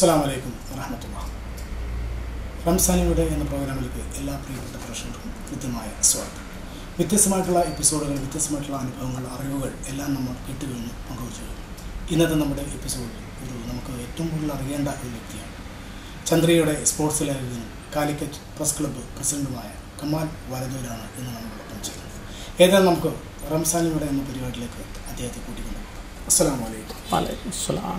അസ്സാം വലൈക്കും വറഹമത്തുള്ള റംസാനിയുടെ എന്ന പ്രോഗ്രാമിലേക്ക് എല്ലാ പ്രിയപ്പെട്ട പ്രേക്ഷകർക്കും കൃത്യമായ സ്വാഗതം വ്യത്യസ്തമായിട്ടുള്ള എപ്പിസോഡുകൾ വ്യത്യസ്തമായിട്ടുള്ള അനുഭവങ്ങൾ അറിവുകൾ എല്ലാം നമ്മൾ കേട്ടുകഴിഞ്ഞ് പങ്കുവച്ചു ഇന്നത്തെ നമ്മുടെ എപ്പിസോഡിൽ ഒരു നമുക്ക് ഏറ്റവും കൂടുതൽ അറിയേണ്ട ഒരു വ്യക്തിയാണ് ചന്ദ്രയുടെ സ്പോർട്സ് ലേഖകനും കാലിക്കറ്റ് പ്രസ് ക്ലബ്ബ് പ്രസിഡന്റുമായ കമാൽ വലതൂരാണ് ഇന്ന് നമ്മളോടൊപ്പം ചെയ്യുന്നത് ഏതായാലും നമുക്ക് റംസാനിയുടെ എന്ന പരിപാടിയിലേക്ക് അദ്ദേഹത്തെ കൂട്ടിക്കൊണ്ടുപോകാം അസ്സാം വലൈക്കും വലൈക്കും സ്സലാം.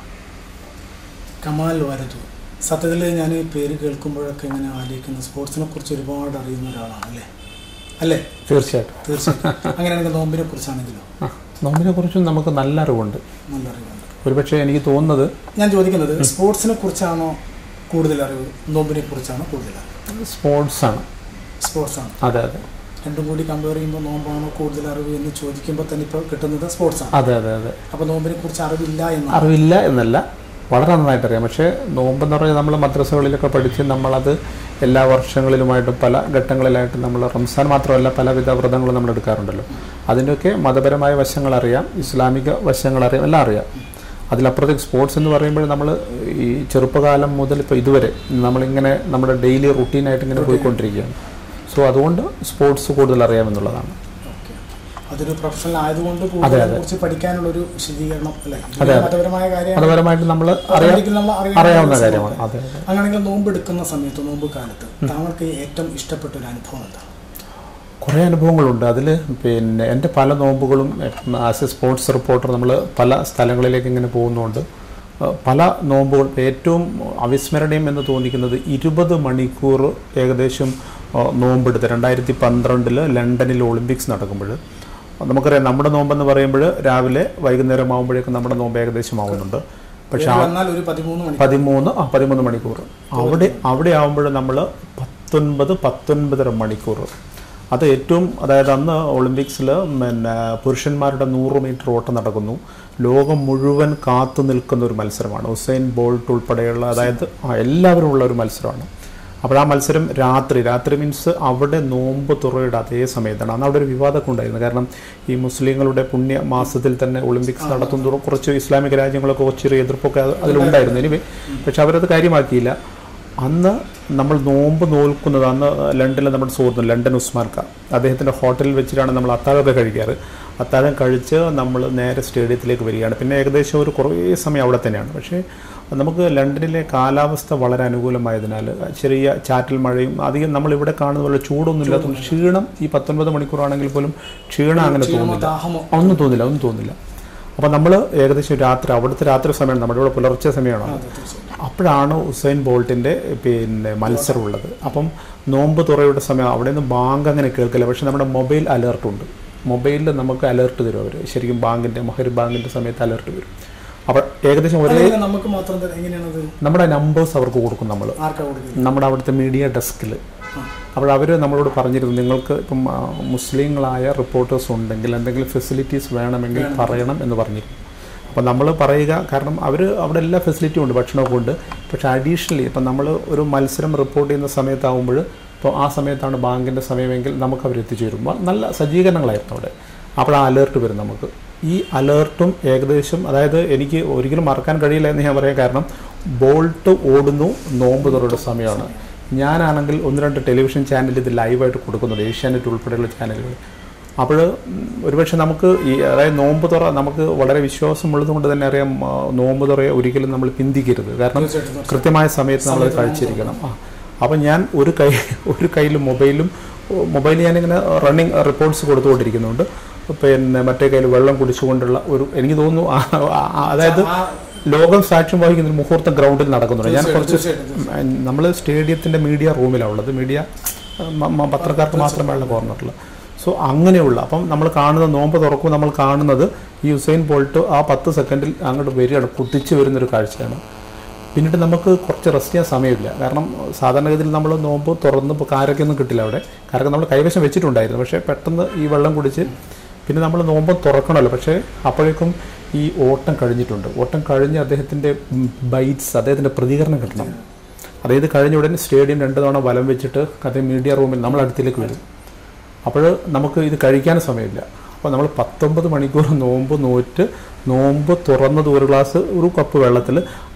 കമാൽ വരതു സത്യത്തിൽ ഞാൻ ഈ പേര് കേൾക്കുമ്പോഴൊക്കെ ഇങ്ങനെ ആലോചിക്കുന്ന സ്പോർട്സിനെ കുറിച്ച് ഒരുപാട് അറിയുന്ന ഒരാളാണ് അല്ലേ അല്ലേ തീർച്ചയായിട്ടും തീർച്ചയായിട്ടും അങ്ങനെയാണെങ്കിൽ നോമ്പിനെ കുറിച്ചാണെങ്കിലോ ആ നോമ്പിനെ കുറിച്ചും നമുക്ക് നല്ല അറിവുണ്ട് നല്ല അറിവുണ്ട് ഒരുപക്ഷെ എനിക്ക് തോന്നുന്നത് ഞാൻ ചോദിക്കുന്നത് സ്പോർട്സിനെ കുറിച്ചാണോ കൂടുതൽ അറിവ് നോമ്പിനെ കുറിച്ചാണോ കൂടുതൽ അറിവ് സ്പോർട്സ് ആണ് സ്പോർട്സ് ആണ് അതെ അതെ രണ്ടും കൂടി കമ്പയർ ചെയ്യുമ്പോൾ നോമ്പാണോ കൂടുതൽ അറിവ് എന്ന് ചോദിക്കുമ്പോൾ തന്നെ ഇപ്പോൾ കിട്ടുന്നത് സ്പോർട്സ് ആണ് അതെ അതെ അതെ അപ്പോൾ നോമ്പിനെ കുറിച്ച് അറിവില്ല എന്ന് അറിവില്ല എന്നല്ല വളരെ നന്നായിട്ട് അറിയാം പക്ഷേ നോമ്പെന്ന് പറഞ്ഞാൽ നമ്മൾ മദ്രസകളിലൊക്കെ പഠിച്ച് നമ്മളത് എല്ലാ വർഷങ്ങളിലുമായിട്ടും പല ഘട്ടങ്ങളിലായിട്ട് നമ്മൾ റംസാൻ മാത്രമല്ല പലവിധ വ്രതങ്ങളും നമ്മൾ എടുക്കാറുണ്ടല്ലോ അതിൻ്റെയൊക്കെ മതപരമായ വശങ്ങൾ അറിയാം ഇസ്ലാമിക വശങ്ങൾ അറിയാം എല്ലാം അറിയാം അതിലപ്പുറത്തേക്ക് സ്പോർട്സ് എന്ന് പറയുമ്പോൾ നമ്മൾ ഈ ചെറുപ്പകാലം മുതൽ ഇപ്പോൾ ഇതുവരെ നമ്മളിങ്ങനെ നമ്മുടെ ഡെയിലി റുട്ടീനായിട്ട് ഇങ്ങനെ പോയിക്കൊണ്ടിരിക്കുകയാണ് സോ അതുകൊണ്ട് സ്പോർട്സ് കൂടുതൽ അറിയാമെന്നുള്ളതാണ് ഓക്കെ അതൊരു പ്രൊഫഷണൽ ആയതുകൊണ്ട് കൂടുതൽ കുറിച്ച് പഠിക്കാനുള്ള ഒരു വിശദീകരണം അല്ലേ ഇത് മതപരമായ കാര്യമാണ് മതപരമായിട്ട് നമ്മൾ അറിയാം ഒരിക്കലും നമ്മൾ അറിയാൻ അറിയാവുന്ന കാര്യമാണ് അതെ അതെ അങ്ങനെയെങ്കിൽ നോമ്പ് എടുക്കുന്ന സമയത്ത് നോമ്പ് കാലത്ത് താങ്കൾക്ക് ഏറ്റവും ഇഷ്ടപ്പെട്ട ഒരു അനുഭവം എന്താണ് കുറേ അനുഭവങ്ങളുണ്ട് അതിൽ പിന്നെ എൻ്റെ പല നോമ്പുകളും ആസ് എ സ്പോർട്സ് റിപ്പോർട്ടർ നമ്മൾ പല സ്ഥലങ്ങളിലേക്ക് ഇങ്ങനെ പോകുന്നതുകൊണ്ട് അഹ് പല നോമ്പുകൾ ഏറ്റവും അവിസ്മരണീയം എന്ന് തോന്നിക്കുന്നത് ഇരുപത് മണിക്കൂർ ഏകദേശം അഹ് നോമ്പെടുത്ത് രണ്ടായിരത്തി പന്ത്രണ്ടിൽ ലണ്ടനിൽ ഒളിമ്പിക്സ് നടക്കുമ്പോൾ നമുക്കറിയാം നമ്മുടെ നോമ്പെന്ന് പറയുമ്പോൾ രാവിലെ വൈകുന്നേരം ആകുമ്പോഴേക്കും നമ്മുടെ നോമ്പ് ഏകദേശം ആവുന്നുണ്ട് പക്ഷേ ആ എന്നാൽ ഒരു പതിമൂന്ന് മണി പതിമൂന്ന് ആ പതിമൂന്ന് മണിക്കൂർ അവിടെ അവിടെ ആകുമ്പോൾ നമ്മൾ പത്തൊൻപത് പത്തൊൻപതര മണിക്കൂർ അത് ഏറ്റവും അതായത് അന്ന് ഒളിമ്പിക്സിൽ പിന്നെ പുരുഷന്മാരുടെ നൂറ് മീറ്റർ ഓട്ടം നടക്കുന്നു ലോകം മുഴുവൻ കാത്തു നിൽക്കുന്ന ഒരു മത്സരമാണ് ഉസൈൻ ബോൾട്ട് ഉൾപ്പെടെയുള്ള അതായത് ആ, എല്ലാവരും ഉള്ള ഒരു മത്സരമാണ് അപ്പോൾ ആ മത്സരം രാത്രി രാത്രി മീൻസ് അവിടെ നോമ്പ് തുറയുടെ അതേ സമയത്താണ് അന്ന് അവിടെ ഒരു വിവാദമൊക്കെ ഉണ്ടായിരുന്നു കാരണം ഈ മുസ്ലിങ്ങളുടെ പുണ്യ മാസത്തിൽ തന്നെ ഒളിമ്പിക്സ് നടത്തുന്നതോറും കുറച്ച് ഇസ്ലാമിക രാജ്യങ്ങളൊക്കെ കുറച്ചൊരു എതിർപ്പൊക്കെ അത് അതിലുണ്ടായിരുന്നു എനിവേ പക്ഷെ അവരത് കാര്യമാക്കിയില്ല അന്ന് നമ്മൾ നോമ്പ് നോൽക്കുന്നത് അന്ന് ലണ്ടനിൽ നമ്മുടെ സുഹൃത്ത് ലണ്ടൻ ഉസ്മാൻ ഖാൻ അദ്ദേഹത്തിൻ്റെ ഹോട്ടലിൽ വെച്ചിട്ടാണ് നമ്മൾ അത്താഴമൊക്കെ കഴിക്കാറ് അത്താഴം കഴിച്ച് നമ്മൾ നേരെ സ്റ്റേഡിയത്തിലേക്ക് വരികയാണ് പിന്നെ ഏകദേശം ഒരു കുറേ സമയം അവിടെ തന്നെയാണ് പക്ഷേ നമുക്ക് ലണ്ടനിലെ കാലാവസ്ഥ വളരെ അനുകൂലമായതിനാൽ ചെറിയ ചാറ്റൽ മഴയും അധികം നമ്മൾ ഇവിടെ കാണുന്ന പോലെ ചൂടൊന്നും ഇല്ലാത്തതുകൊണ്ട് ക്ഷീണം ഈ പത്തൊൻപത് മണിക്കൂറാണെങ്കിൽ പോലും ക്ഷീണം അങ്ങനെ തോന്നില്ല ദാഹമോ ഒന്നും തോന്നില്ല ഒന്നും തോന്നില്ല അപ്പോൾ നമ്മൾ ഏകദേശം രാത്രി അവിടുത്തെ രാത്രി സമയമാണ് നമ്മുടെ ഇവിടെ പുലർച്ചെ സമയമാണ് അപ്പോഴാണ് ഉസൈൻ ബോൾട്ടിൻ്റെ പിന്നെ മത്സരം ഉള്ളത് അപ്പം നോമ്പ് തുറയുടെ സമയം അവിടെ നിന്ന് ബാങ്ക് അങ്ങനെ കേൾക്കില്ല പക്ഷെ നമ്മുടെ മൊബൈൽ അലേർട്ടുണ്ട് മൊബൈലിൽ നമുക്ക് അലേർട്ട് തരും അവർ ശരിക്കും ബാങ്കിൻ്റെ മൊഹരി ബാങ്കിൻ്റെ സമയത്ത് അലേർട്ട് വരും അപ്പോൾ ഏകദേശം ഒരേ അതെങ്ങനെ നമുക്ക് മാത്രം തന്നെ എങ്ങനെയാണത് നമ്മുടെ നമ്പേഴ്സ് അവർക്ക് കൊടുക്കും നമ്മൾ ആർക്കാ കൊടുക്കുന്നത് നമ്മുടെ അവിടുത്തെ മീഡിയ ഡെസ്കിൽ അപ്പോൾ അവർ നമ്മളോട് പറഞ്ഞിരുന്നു നിങ്ങൾക്ക് ഇപ്പം ആ, മുസ്ലിങ്ങളായ റിപ്പോർട്ടേഴ്സ് ഉണ്ടെങ്കിൽ എന്തെങ്കിലും ഫെസിലിറ്റീസ് വേണമെങ്കിൽ പറയണം എന്ന് പറഞ്ഞിരുന്നു അപ്പോൾ നമ്മൾ പറയുക കാരണം അവർ അവിടെ എല്ലാ ഫെസിലിറ്റിയും ഉണ്ട് ഭക്ഷണമൊക്കെ ഉണ്ട് പക്ഷേ അഡീഷണലി ഇപ്പം നമ്മൾ ഒരു മത്സരം റിപ്പോർട്ട് ചെയ്യുന്ന സമയത്താവുമ്പോൾ ഇപ്പോൾ ആ സമയത്താണ് ബാങ്കിൻ്റെ സമയമെങ്കിൽ നമുക്ക് അവർ എത്തിച്ചു തരും വ- നല്ല സജ്ജീകരണങ്ങളായിരുന്നു അവിടെ അപ്പോൾ ആ അലേർട്ട് വരും നമുക്ക് ഈ അലേർട്ടും ഏകദേശം അതായത് എനിക്ക് ഒരിക്കലും മറക്കാൻ കഴിയില്ല എന്ന് ഞാൻ പറയാം കാരണം ബോൾട്ട് ഓടുന്നു നോമ്പ് തുറയുടെ സമയമാണ് ഞാനാണെങ്കിൽ ഒന്ന് രണ്ട് ടെലിവിഷൻ ചാനൽ ഇത് ലൈവായിട്ട് കൊടുക്കുന്നുണ്ട് ഏഷ്യാനെറ്റ് ഉൾപ്പെടെയുള്ള ചാനലുകൾ അപ്പോൾ ഒരുപക്ഷെ നമുക്ക് ഈ അതായത് നോമ്പ് തുറ നമുക്ക് വളരെ വിശ്വാസമുള്ളത് കൊണ്ട് തന്നെ അറിയാം ആ, നോമ്പ് തുറയെ ഒരിക്കലും നമ്മൾ പിന്തിക്കരുത് കാരണം തീർച്ചയായിട്ടും കൃത്യമായ സമയത്ത് നമ്മൾ കഴിച്ചിരിക്കണം ആ അപ്പം ഞാൻ ഒരു കൈ ഒരു കയ്യിൽ മൊബൈലും മൊബൈൽ ഞാനിങ്ങനെ റണ്ണിങ് റിപ്പോർട്ട്സ് കൊടുത്തുകൊണ്ടിരിക്കുന്നുണ്ട് പിന്നെ മറ്റേ കയ്യിൽ വെള്ളം കുടിച്ചുകൊണ്ടുള്ള ഒരു എനിക്ക് തോന്നുന്നു ആ- ആ- ആ- അതായത് ആ ലോകം സാക്ഷ്യം വഹിക്കുന്ന ഒരു മുഹൂർത്തം ഗ്രൗണ്ടിൽ നടക്കുന്നുണ്ട് ഞാൻ കുറച്ച് തീർച്ചയായിട്ടും നമ്മൾ സ്റ്റേഡിയത്തിൻ്റെ മീഡിയ റൂമിലാണ് ഉള്ളത് മീഡിയ മ- മ- പത്രക്കാർക്ക് മാത്രമേ കോർണറിൽ സോ അങ്ങനെയുള്ള അപ്പം നമ്മൾ കാണുന്ന നോമ്പ് തുറക്കുമ്പോൾ നമ്മൾ കാണുന്നത് ഈ യുസൈൻ ബോൾട്ട് ആ പത്ത് സെക്കൻഡിൽ അങ്ങോട്ട് വരികയാണ് കുതിച്ച് വരുന്നൊരു കാഴ്ചയാണ് പിന്നീട് നമുക്ക് കുറച്ച് റെസ്റ്റ് ചെയ്യാൻ സമയമില്ല കാരണം സാധാരണഗതിയിൽ നമ്മൾ നോമ്പ് തുറന്ന് ഇപ്പോൾ കാരക്കൊന്നും കിട്ടില്ല അവിടെ കാരൊക്കെ നമ്മൾ കൈവശം വെച്ചിട്ടുണ്ടായിരുന്നു പക്ഷേ പെട്ടെന്ന് ഈ വെള്ളം കുടിച്ച് പിന്നെ നമ്മൾ നോമ്പ് തുറക്കണമല്ലോ പക്ഷേ അപ്പോഴേക്കും ഈ ഓട്ടം കഴിഞ്ഞിട്ടുണ്ട് ഓട്ടം കഴിഞ്ഞ് അദ്ദേഹത്തിൻ്റെ ബൈറ്റ്സ് അദ്ദേഹത്തിൻ്റെ പ്രതികരണം കിട്ടണം അതായത് കഴിഞ്ഞ ഉടനെ സ്റ്റേഡിയം രണ്ട് തവണ വലം വെച്ചിട്ട് അദ്ദേഹം മീഡിയ റൂമിൽ നമ്മൾ അടുത്തേക്ക് വരും അപ്പോൾ നമുക്ക് ഇത് കഴിക്കാൻ സമയമില്ല അപ്പോൾ നമ്മൾ പത്തൊമ്പത് മണിക്കൂർ നോമ്പ് നോറ്റ് നോമ്പ് തുറന്നത് ഒരു ഗ്ലാസ് ഒരു കപ്പ് വെള്ളത്തിൽ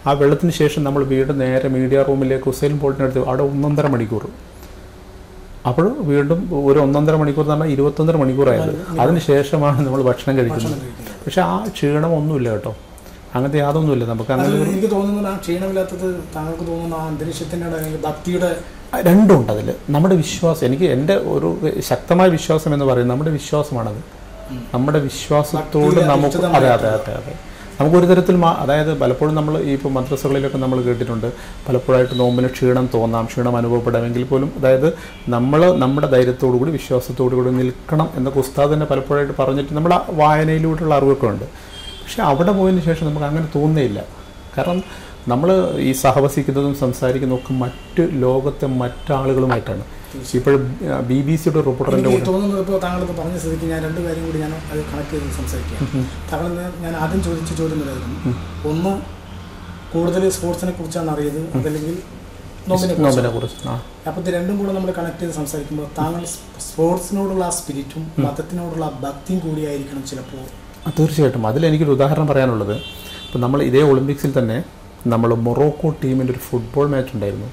ആ വെള്ളത്തിന് ശേഷം നമ്മൾ വീണ്ടും നേരെ മീഡിയ റൂമിലേക്ക് ഹുസൈൻ ബോൾട്ടിനടുത്ത് അവിടെ ഒന്നൊന്നര മണിക്കൂർ അപ്പോൾ വീണ്ടും ഒരു ഒന്നൊന്നര മണിക്കൂർ എന്ന് പറഞ്ഞാൽ ഇരുപത്തൊന്നര മണിക്കൂറായത് അതിന് ശേഷമാണ് നമ്മൾ ഭക്ഷണം കഴിക്കുന്നത് കഴിക്കുന്നത്. പക്ഷെ ആ ക്ഷീണം ഒന്നുമില്ല കേട്ടോ അങ്ങനത്തെ യാതൊന്നുമില്ല നമുക്ക് അത് അങ്ങനെ എനിക്ക് തോന്നുന്നത് ആ ക്ഷീണമില്ലാത്തത് താങ്കൾക്ക് തോന്നുന്ന ആ അന്തരീക്ഷത്തിൻ്റെ അല്ലെങ്കിൽ ഭക്തിയുടെ രണ്ടും ഉണ്ട് അതിൽ നമ്മുടെ വിശ്വാസം എനിക്ക് എൻ്റെ ഒരു ശക്തമായ വിശ്വാസം എന്ന് പറയുന്നത് നമ്മുടെ വിശ്വാസമാണത് നമ്മുടെ വിശ്വാസത്തോട് ഭക്തിയിലെ നമുക്ക് അതെ അതെ അതെ അതെ നമുക്ക് ഒരു തരത്തിൽ മാ- അതായത് പലപ്പോഴും നമ്മൾ ഈ ഇപ്പോൾ മദ്രസകളിലൊക്കെ നമ്മൾ കേട്ടിട്ടുണ്ട് പലപ്പോഴായിട്ട് നോമ്പിന് ക്ഷീണം തോന്നാം ക്ഷീണം അനുഭവപ്പെടാമെങ്കിൽ പോലും അതായത് നമ്മൾ നമ്മുടെ ധൈര്യത്തോടു കൂടി വിശ്വാസത്തോടു കൂടി നിൽക്കണം എന്നൊക്കെ ഉസ്താദ് തന്നെ പലപ്പോഴായിട്ട് പറഞ്ഞിട്ട് നമ്മുടെ വായനയിലൂടെയുള്ള അറിവൊക്കെ ഉണ്ട് പക്ഷെ അവിടെ പോയതിന് ശേഷം നമുക്ക് അങ്ങനെ തോന്നുന്നില്ല കാരണം നമ്മൾ ഈ സഹവസിക്കുന്നതും സംസാരിക്കുന്നതും ഒക്കെ മറ്റ് ലോകത്തെ മറ്റാളുകളുമായിട്ടാണ് ഇപ്പോഴും ബി ബി സിയുടെ റിപ്പോർട്ടറിൻ്റെ എനിക്ക് തോന്നുന്നത് ഇപ്പോൾ താങ്കളത് പറഞ്ഞ സ്ഥിതിക്ക് ഞാൻ രണ്ട് കാര്യം കൂടി ഞാൻ അത് കണക്ട് ചെയ്ത് സംസാരിക്കാം താങ്കൾ ഞാൻ- ഞാൻ ആദ്യം ചോദിച്ച ചോദ്യം ഇതായിരുന്നു ഒന്ന് കൂടുതൽ സ്പോർട്സിനെ കുറിച്ചാണ് അറിയത് അതല്ലെങ്കിൽ നോമ്പിനെ കുറിച്ച് നോമ്പിനെ കുറിച്ച് ആ അപ്പോൾ ഇത് രണ്ടും കൂടെ നമ്മൾ കണക്ട് ചെയ്ത് സംസാരിക്കുമ്പോൾ താങ്കൾ സ്പോർട്സിനോടുള്ള ആ സ്പിരിറ്റും മതത്തിനോടുള്ള ആ ഭക്തിയും കൂടിയായിരിക്കണം ചിലപ്പോൾ ആ, തീർച്ചയായിട്ടും അതിൽ എനിക്കൊരു ഉദാഹരണം പറയാനുള്ളത് ഇപ്പം നമ്മൾ ഇതേ ഒളിമ്പിക്സിൽ തന്നെ നമ്മൾ മൊറോക്കോ ടീമിൻ്റെ ഒരു ഫുട്ബോൾ മാച്ച് ഉണ്ടായിരുന്നു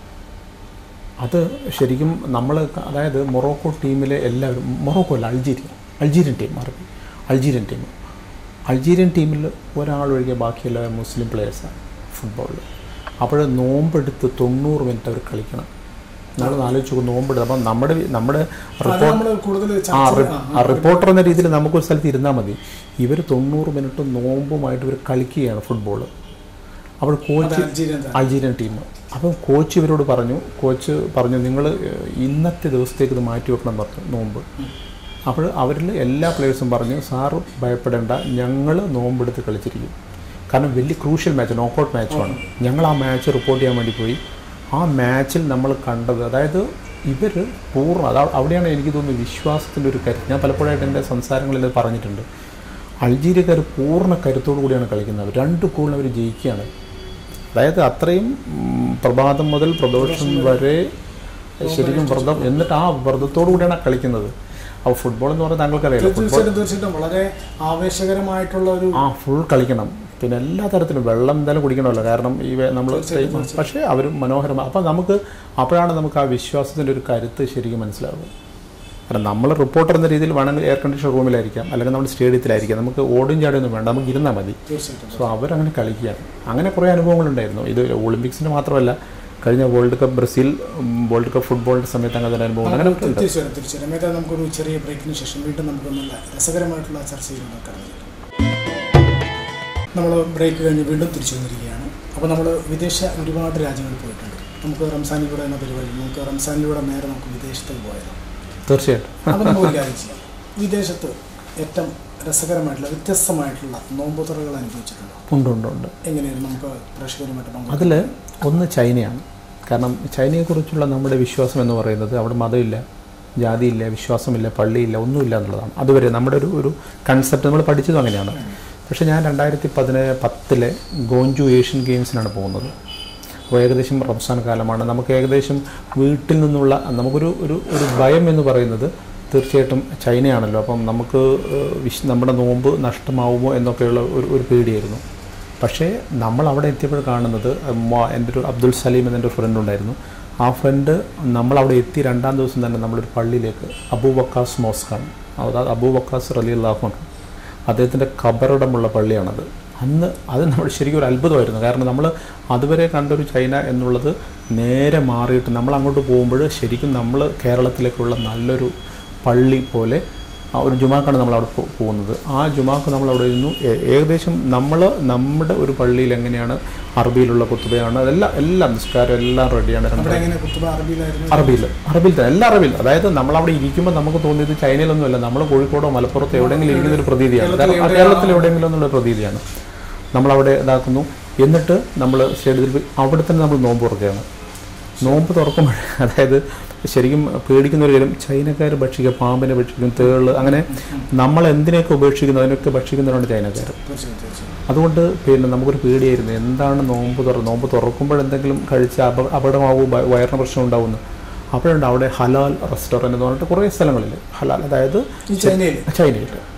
അത് ശരിക്കും നമ്മൾ അതായത് മൊറോക്കോ ടീമിലെ എല്ലാവരും മൊറോക്കോ അല്ല അൾജീരിയ അൾജീരിയൻ ടീം മാറി അൾജീരിയൻ ടീം അൾജീരിയൻ ടീമിൽ ഒരാൾ ഒഴികെ ബാക്കിയെല്ലാം മുസ്ലിം പ്ലേയേഴ്സാണ് ഫുട്ബോളിൽ അപ്പോൾ നോമ്പെടുത്ത് തൊണ്ണൂറ് മിനിറ്റ് അവർ കളിക്കണം നമ്മൾ ആലോചിച്ച് നോക്കും നോമ്പെടുത്ത് അപ്പം നമ്മുടെ വി- നമ്മുടെ അത് റിപ്പോർട്ട് നമ്മൾ കൂടുതൽ ആ ചർച്ച റി- ആ റിപ്പോർട്ടർ എന്ന രീതിയിൽ നമുക്കൊരു സ്ഥലത്ത് ഇരുന്നാൽ മതി ഇവർ തൊണ്ണൂറ് മിനിറ്റ് നോമ്പുമായിട്ട് ഇവർ കളിക്കുകയാണ് ഫുട്ബോൾ അപ്പോൾ കോച്ച് അൾജീരിയൻ താരം. അൾജീരിയൻ ടീം അപ്പം കോച്ച് ഇവരോട് പറഞ്ഞു കോച്ച് പറഞ്ഞു നിങ്ങൾ ഇന്നത്തെ ദിവസത്തേക്ക് ഇത് മാറ്റി വെക്കണം എന്ന് പറഞ്ഞു നോമ്പ് അപ്പോൾ അവരിൽ എല്ലാ പ്ലേയേഴ്സും പറഞ്ഞു സാറ് ഭയപ്പെടേണ്ട ഞങ്ങൾ നോമ്പെടുത്ത് കളിച്ചിരിക്കും കാരണം വലിയ ക്രൂഷ്യൽ മാച്ച് നോക്കൗട്ട് മാച്ചുമാണ് ഞങ്ങൾ ആ മാച്ച് റിപ്പോർട്ട് ചെയ്യാൻ വേണ്ടി പോയി ആ മാച്ചിൽ നമ്മൾ കണ്ടത് അതായത് ഇവർ പൂർണ്ണ അതാ അവിടെയാണ് എനിക്ക് തോന്നുന്നത് വിശ്വാസത്തിൻ്റെ ഒരു കരുത്ത് ഞാൻ പലപ്പോഴായിട്ട് എൻ്റെ സംസാരങ്ങളിൽ ഇത് പറഞ്ഞിട്ടുണ്ട് അൾജീരിയക്കാർ പൂർണ്ണ കരുത്തോടു കൂടിയാണ് കളിക്കുന്നത് രണ്ട് ഗോളിന് അവർ ജയിക്കുകയാണ് അതായത് അത്രയും ഉം, പ്രഭാതം മുതൽ പ്രദോഷം വരെ ശരിക്കും വ്രതം എന്നിട്ട് ആ വ്രതത്തോടു കൂടിയാണ് കളിക്കുന്നത് അപ്പോൾ ഫുട്ബോൾ എന്ന് പറഞ്ഞാൽ താങ്കൾക്കറിയാലോ ഫുട്ബോൾ തീർച്ചയായിട്ടും തീർച്ചയായിട്ടും വളരെ ആവേശകരമായിട്ടുള്ള ഒരു ആ ഫുൾ കളിക്കണം പിന്നെ എല്ലാ തരത്തിലും വെള്ളം എന്തായാലും കുടിക്കണമല്ലോ കാരണം ഈ നമ്മൾ പക്ഷേ അവർ മനോഹരമാണ് അപ്പം നമുക്ക് അപ്പോഴാണ് നമുക്ക് ആ വിശ്വാസത്തിൻ്റെ ഒരു കരുത്ത് ശരിക്കും മനസ്സിലാവുക കാരണം നമ്മൾ റിപ്പോർട്ടർ എന്ന രീതിയിൽ വേണമെങ്കിൽ എയർ കണ്ടീഷൻ റൂമിലായിരിക്കാം അല്ലെങ്കിൽ നമ്മൾ സ്റ്റേഡിയത്തിലായിരിക്കാം നമുക്ക് ഓടും ചാടിയൊന്നും വേണ്ട നമുക്ക് ഇരുന്നാൽ മതി തീർച്ചയായിട്ടും സോ അവരങ്ങനെ കളിക്കുകയാണ് അങ്ങനെ കുറേ അനുഭവങ്ങളുണ്ടായിരുന്നു ഇത് ഒളിമ്പിക്സിന് മാത്രമല്ല കഴിഞ്ഞ വേൾഡ് കപ്പ് ബ്രസീൽ ഉം, വേൾഡ് കപ്പ് ഫുട്ബോളിൻ്റെ സമയത്ത് അങ്ങനെ ഒരു അനുഭവം അങ്ങനെ ഉണ്ട് തീർച്ചയായും തീർച്ചയായും ഏതായാലും നമുക്കൊരു ചെറിയ ബ്രേക്കിന് ശേഷം വീണ്ടും നമുക്ക് നല്ല രസകരമായിട്ടുള്ള ചർച്ചയിലൂടെ കടന്നു നമ്മൾ ബ്രേക്ക് കഴിഞ്ഞ് വീണ്ടും തിരിച്ചു വന്നിരിക്കുകയാണ് അപ്പോൾ നമ്മൾ വിദേശ ഒരുപാട് രാജ്യങ്ങളിൽ പോയിട്ടുണ്ട് നമുക്ക് റംസാനിലൂടെ എന്ന പരിപാടി നമുക്ക് റംസാനിലൂടെ നേരെ നമുക്ക് വിദേശത്തേക്ക് പോയത് തീർച്ചയായിട്ടും അപ്പോൾ നമുക്ക് ഒരു കാര്യം ചെയ്യാം വിദേശത്ത് ഏറ്റവും രസകരമായിട്ടുള്ള വ്യത്യസ്തമായിട്ടുള്ള നോമ്പുതുറകൾ അനുഭവിച്ചിട്ടുണ്ടോ ഉണ്ട് ഉണ്ട് ഉണ്ട് എങ്ങനെയായിരുന്നു നമുക്ക് പ്രേക്ഷകരുമായിട്ട് പങ്കെടുക്കാം അതിൽ ഒന്ന് ചൈനയാണ് കാരണം ചൈനയെക്കുറിച്ചുള്ള നമ്മുടെ വിശ്വാസം എന്ന് പറയുന്നത് അവിടെ മതമില്ല ജാതിയില്ല വിശ്വാസമില്ല പള്ളിയില്ല ഒന്നുമില്ല എന്നുള്ളതാണ് അതുവരെ നമ്മുടെ ഒരു ഒരു കൺസെപ്റ്റ് നമ്മൾ പഠിച്ചതും അങ്ങനെയാണ് പക്ഷേ ഞാൻ രണ്ടായിരത്തി പതിനേഴ് പത്തിലെ ഗോഞ്ചു ഏഷ്യൻ ഗെയിംസിനാണ് പോകുന്നത് അപ്പോൾ ഏകദേശം റംസാൻ കാലമാണ് നമുക്ക് ഏകദേശം വീട്ടിൽ നിന്നുള്ള നമുക്കൊരു ഒരു ഒരു ഭയം എന്ന് പറയുന്നത് തീർച്ചയായിട്ടും ചൈനയാണല്ലോ അപ്പം നമുക്ക് ഏഹ്, വിശ് നമ്മുടെ നോമ്പ് നഷ്ടമാവുമോ എന്നൊക്കെയുള്ള ഒരു ഒരു പേടിയായിരുന്നു പക്ഷേ നമ്മൾ അവിടെ എത്തിയപ്പോൾ കാണുന്നത് മ- എൻ്റെ ഒരു അബ്ദുൽ സലീം എന്ന എൻ്റെ ഫ്രണ്ട് ഉണ്ടായിരുന്നു ആ ഫ്രണ്ട് നമ്മൾ അവിടെ എത്തി രണ്ടാം ദിവസം തന്നെ നമ്മളൊരു പള്ളിയിലേക്ക് അബൂ വക്കാസ് മോസ്കാണ് അതായത് അബൂ വക്കാസ് റലി അള്ളാഹുൻ അദ്ദേഹത്തിൻ്റെ ഖബറടമുള്ള പള്ളിയാണത് അന്ന് അത് നമ്മൾ ശരിക്കും ഒരു അത്ഭുതമായിരുന്നു കാരണം നമ്മൾ അതുവരെ കണ്ടൊരു ചൈന എന്നുള്ളത് നേരെ മാറിയിട്ട് നമ്മൾ അങ്ങോട്ട് പോകുമ്പോൾ ശരിക്കും നമ്മൾ കേരളത്തിലേക്കുള്ള നല്ലൊരു പള്ളി പോലെ ആ ഒരു ജുമാക്കാണ് നമ്മൾ അവിടെ പോ- പോകുന്നത് ആ ജുമാക്ക് നമ്മൾ അവിടെ ഇരുന്നു ഏ- ഏകദേശം നമ്മൾ നമ്മുടെ ഒരു പള്ളിയിൽ എങ്ങനെയാണ് അറബിയിലുള്ള കുത്തുബയാണ് അതെല്ലാം എല്ലാം നിസ്കാരം എല്ലാം റെഡിയാണ് അവിടെ എങ്ങനെ കുത്തുബ അറബിയിലായിരുന്നു അറബിയിൽ അറബിയിൽ തന്നെ എല്ലാ അറബിയിൽ അതായത് നമ്മൾ അവിടെ ഇരിക്കുമ്പോൾ നമുക്ക് തോന്നിയത് ചൈനയിലൊന്നുമല്ല നമ്മൾ കോഴിക്കോടോ മലപ്പുറത്തോ എവിടെയെങ്കിലും ഇരിക്കുന്ന ഒരു പ്രതീതിയാണ് കാരണം ആ കേരളത്തിൽ എവിടെയെങ്കിലും എന്നുള്ള പ്രതീതിയാണ് നമ്മളവിടെ ഇതാക്കുന്നു എന്നിട്ട് നമ്മൾ സ്റ്റേഡിയത്തിൽ പോയി അവിടെ തന്നെ നമ്മൾ നോമ്പ് തുറക്കുകയാണ് നോമ്പ് തുറക്കുമ്പോൾ അതായത് ശരിക്കും പേടിക്കുന്ന ഒരു കാര്യം ചൈനക്കാർ ഭക്ഷിക്കുക പാമ്പിനെ ഭക്ഷിക്കും തേള് അങ്ങനെ നമ്മൾ എന്തിനെയൊക്കെ ഉപേക്ഷിക്കുന്നു അതിനൊക്കെ ഭക്ഷിക്കുന്നവരാണ് ചൈനക്കാർ തീർച്ചയായും തീർച്ചയായും അതുകൊണ്ട് പിന്നെ നമുക്കൊരു പേടിയായിരുന്നു എന്താണ് നോമ്പ് തുറ നോമ്പ് തുറക്കുമ്പോൾ എന്തെങ്കിലും കഴിച്ച് അപ അപകടമാവും വ- വയറിന് പ്രശ്നം ഉണ്ടാവുമെന്ന് അപ്പോഴുണ്ട് അവിടെ ഹലാൽ റെസ്റ്റോറൻറ്റ് എന്ന് പറഞ്ഞിട്ട് കുറേ സ്ഥലങ്ങളിൽ ഹലാൽ അതായത് ഈ ചൈനയിൽ ചൈനയിൽ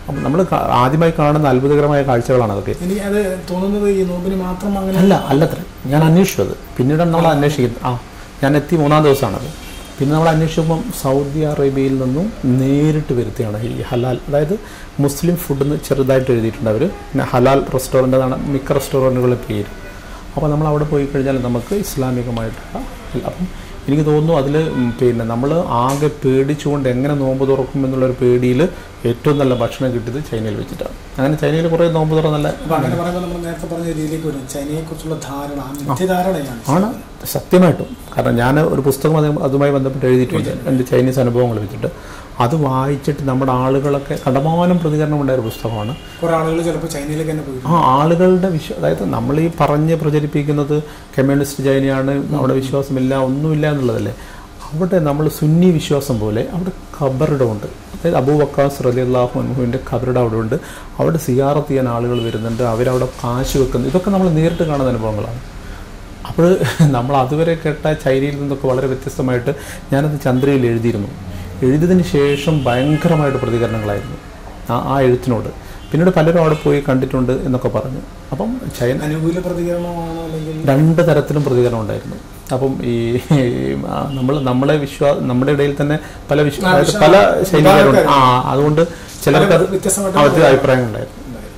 അപ്പം നമ്മൾ ആദ്യമായി കാണുന്ന അത്ഭുതകരമായ കാഴ്ചകളാണ് അതൊക്കെ എനിക്ക് അത് തോന്നുന്നത് ഈ നോമ്പിന് മാത്രം അങ്ങനെ അല്ല അല്ലത്ര ഞാൻ അന്വേഷിച്ചു അത് പിന്നീടാണ് നമ്മൾ അന്വേഷിക്കുന്നത് ആ ഞാൻ എത്തി മൂന്നാം ദിവസമാണത് പിന്നെ നമ്മൾ അന്വേഷിച്ചപ്പം സൗദി അറേബ്യയിൽ നിന്നും നേരിട്ട് വരുത്തിയാണ് ഈ ഹലാൽ അതായത് മുസ്ലിം ഫുഡ് എന്ന് ചെറുതായിട്ട് എഴുതിയിട്ടുണ്ട് അവർ പിന്നെ ഹലാൽ റെസ്റ്റോറൻ്റ് എന്നാണ് മിക്ക റെസ്റ്റോറൻറ്റുകളുടെ പേര് അപ്പോൾ നമ്മൾ അവിടെ പോയി കഴിഞ്ഞാൽ നമുക്ക് ഇസ്ലാമികമായിട്ടുള്ള അപ്പം എനിക്ക് തോന്നുന്നു അതിൽ പിന്നെ നമ്മൾ ആകെ പേടിച്ചുകൊണ്ട് എങ്ങനെ നോമ്പ് തുറക്കും എന്നുള്ളൊരു പേടിയിൽ ഏറ്റവും നല്ല ഭക്ഷണം കിട്ടിയത് ചൈനയിൽ വെച്ചിട്ടാണ് അങ്ങനെ ചൈനയിൽ കുറേ നോമ്പ് തുറ നല്ല അപ്പൊ അങ്ങനെ പറയുമ്പോൾ നമ്മൾ നേരത്തെ പറഞ്ഞ രീതിയിലേക്ക് വരും ചൈനയെ കുറിച്ചുള്ള ധാരണ ആ മിഥ്യധാരണയാണ് ആണ് സത്യമായിട്ടും കാരണം ഞാൻ ഒരു പുസ്തകം അത് അതുമായി ബന്ധപ്പെട്ട് എഴുതിയിട്ടുണ്ട് എൻ്റെ ചൈനീസ് അനുഭവങ്ങൾ വെച്ചിട്ട് അത് വായിച്ചിട്ട് നമ്മുടെ ആളുകളൊക്കെ കടമാനം പ്രതികരണം ഉണ്ടായ ഒരു പുസ്തകമാണ് കുറെ ആളുകൾ ചിലപ്പോൾ ചൈനയിലേക്ക് തന്നെ പോയി ആ ആളുകളുടെ വിശ്വ അതായത് നമ്മൾ ഈ പറഞ്ഞ് പ്രചരിപ്പിക്കുന്നത് കമ്മ്യൂണിസ്റ്റ് ചൈനയാണ് അവിടെ വിശ്വാസമില്ല ഒന്നുമില്ല എന്നുള്ളതല്ലേ അവിടെ നമ്മൾ സുന്നി വിശ്വാസം പോലെ അവിടെ ഖബറിടം ഉണ്ട് അതായത് അബൂ വക്കാസ് റലി അള്ളാഹു അൻഹുവിൻ്റെ ഖബറിടം അവിടെ ഉണ്ട് അവിടെ സിയാറത്ത് ചെയ്യാൻ ആളുകൾ വരുന്നുണ്ട് അവരവിടെ കാശ് വെക്കുന്നു ഇതൊക്കെ നമ്മൾ നേരിട്ട് കാണുന്ന അനുഭവങ്ങളാണ് അപ്പോൾ നമ്മൾ അതുവരെ കേട്ട ചൈനയിൽ നിന്നൊക്കെ വളരെ വ്യത്യസ്തമായിട്ട് ഞാനത് ചന്ദ്രയിൽ എഴുതിയിരുന്നു എഴുതിയതിന് ശേഷം ഭയങ്കരമായിട്ട് പ്രതികരണങ്ങളായിരുന്നു ആ ആ എഴുത്തിനോട് പിന്നീട് പലരും അവിടെ പോയി കണ്ടിട്ടുണ്ട് എന്നൊക്കെ പറഞ്ഞു അപ്പം ചൈന അനുകൂല പ്രതികരണമാണോ അല്ലെങ്കിൽ രണ്ട് തരത്തിലും പ്രതികരണം ഉണ്ടായിരുന്നു അപ്പം ഈ നമ്മൾ നമ്മളെ വിശ്വാ നമ്മുടെ ഇടയിൽ തന്നെ പല വിശ്വാ ആ, അതായത് വിശ്വാ- പല ശൈലികളുണ്ട് ആ അതുകൊണ്ട് ചിലർക്ക് അത് വ്യത്യസ്തമായിട്ട് അവർക്ക് അഭിപ്രായങ്ങളുണ്ടായിരുന്നു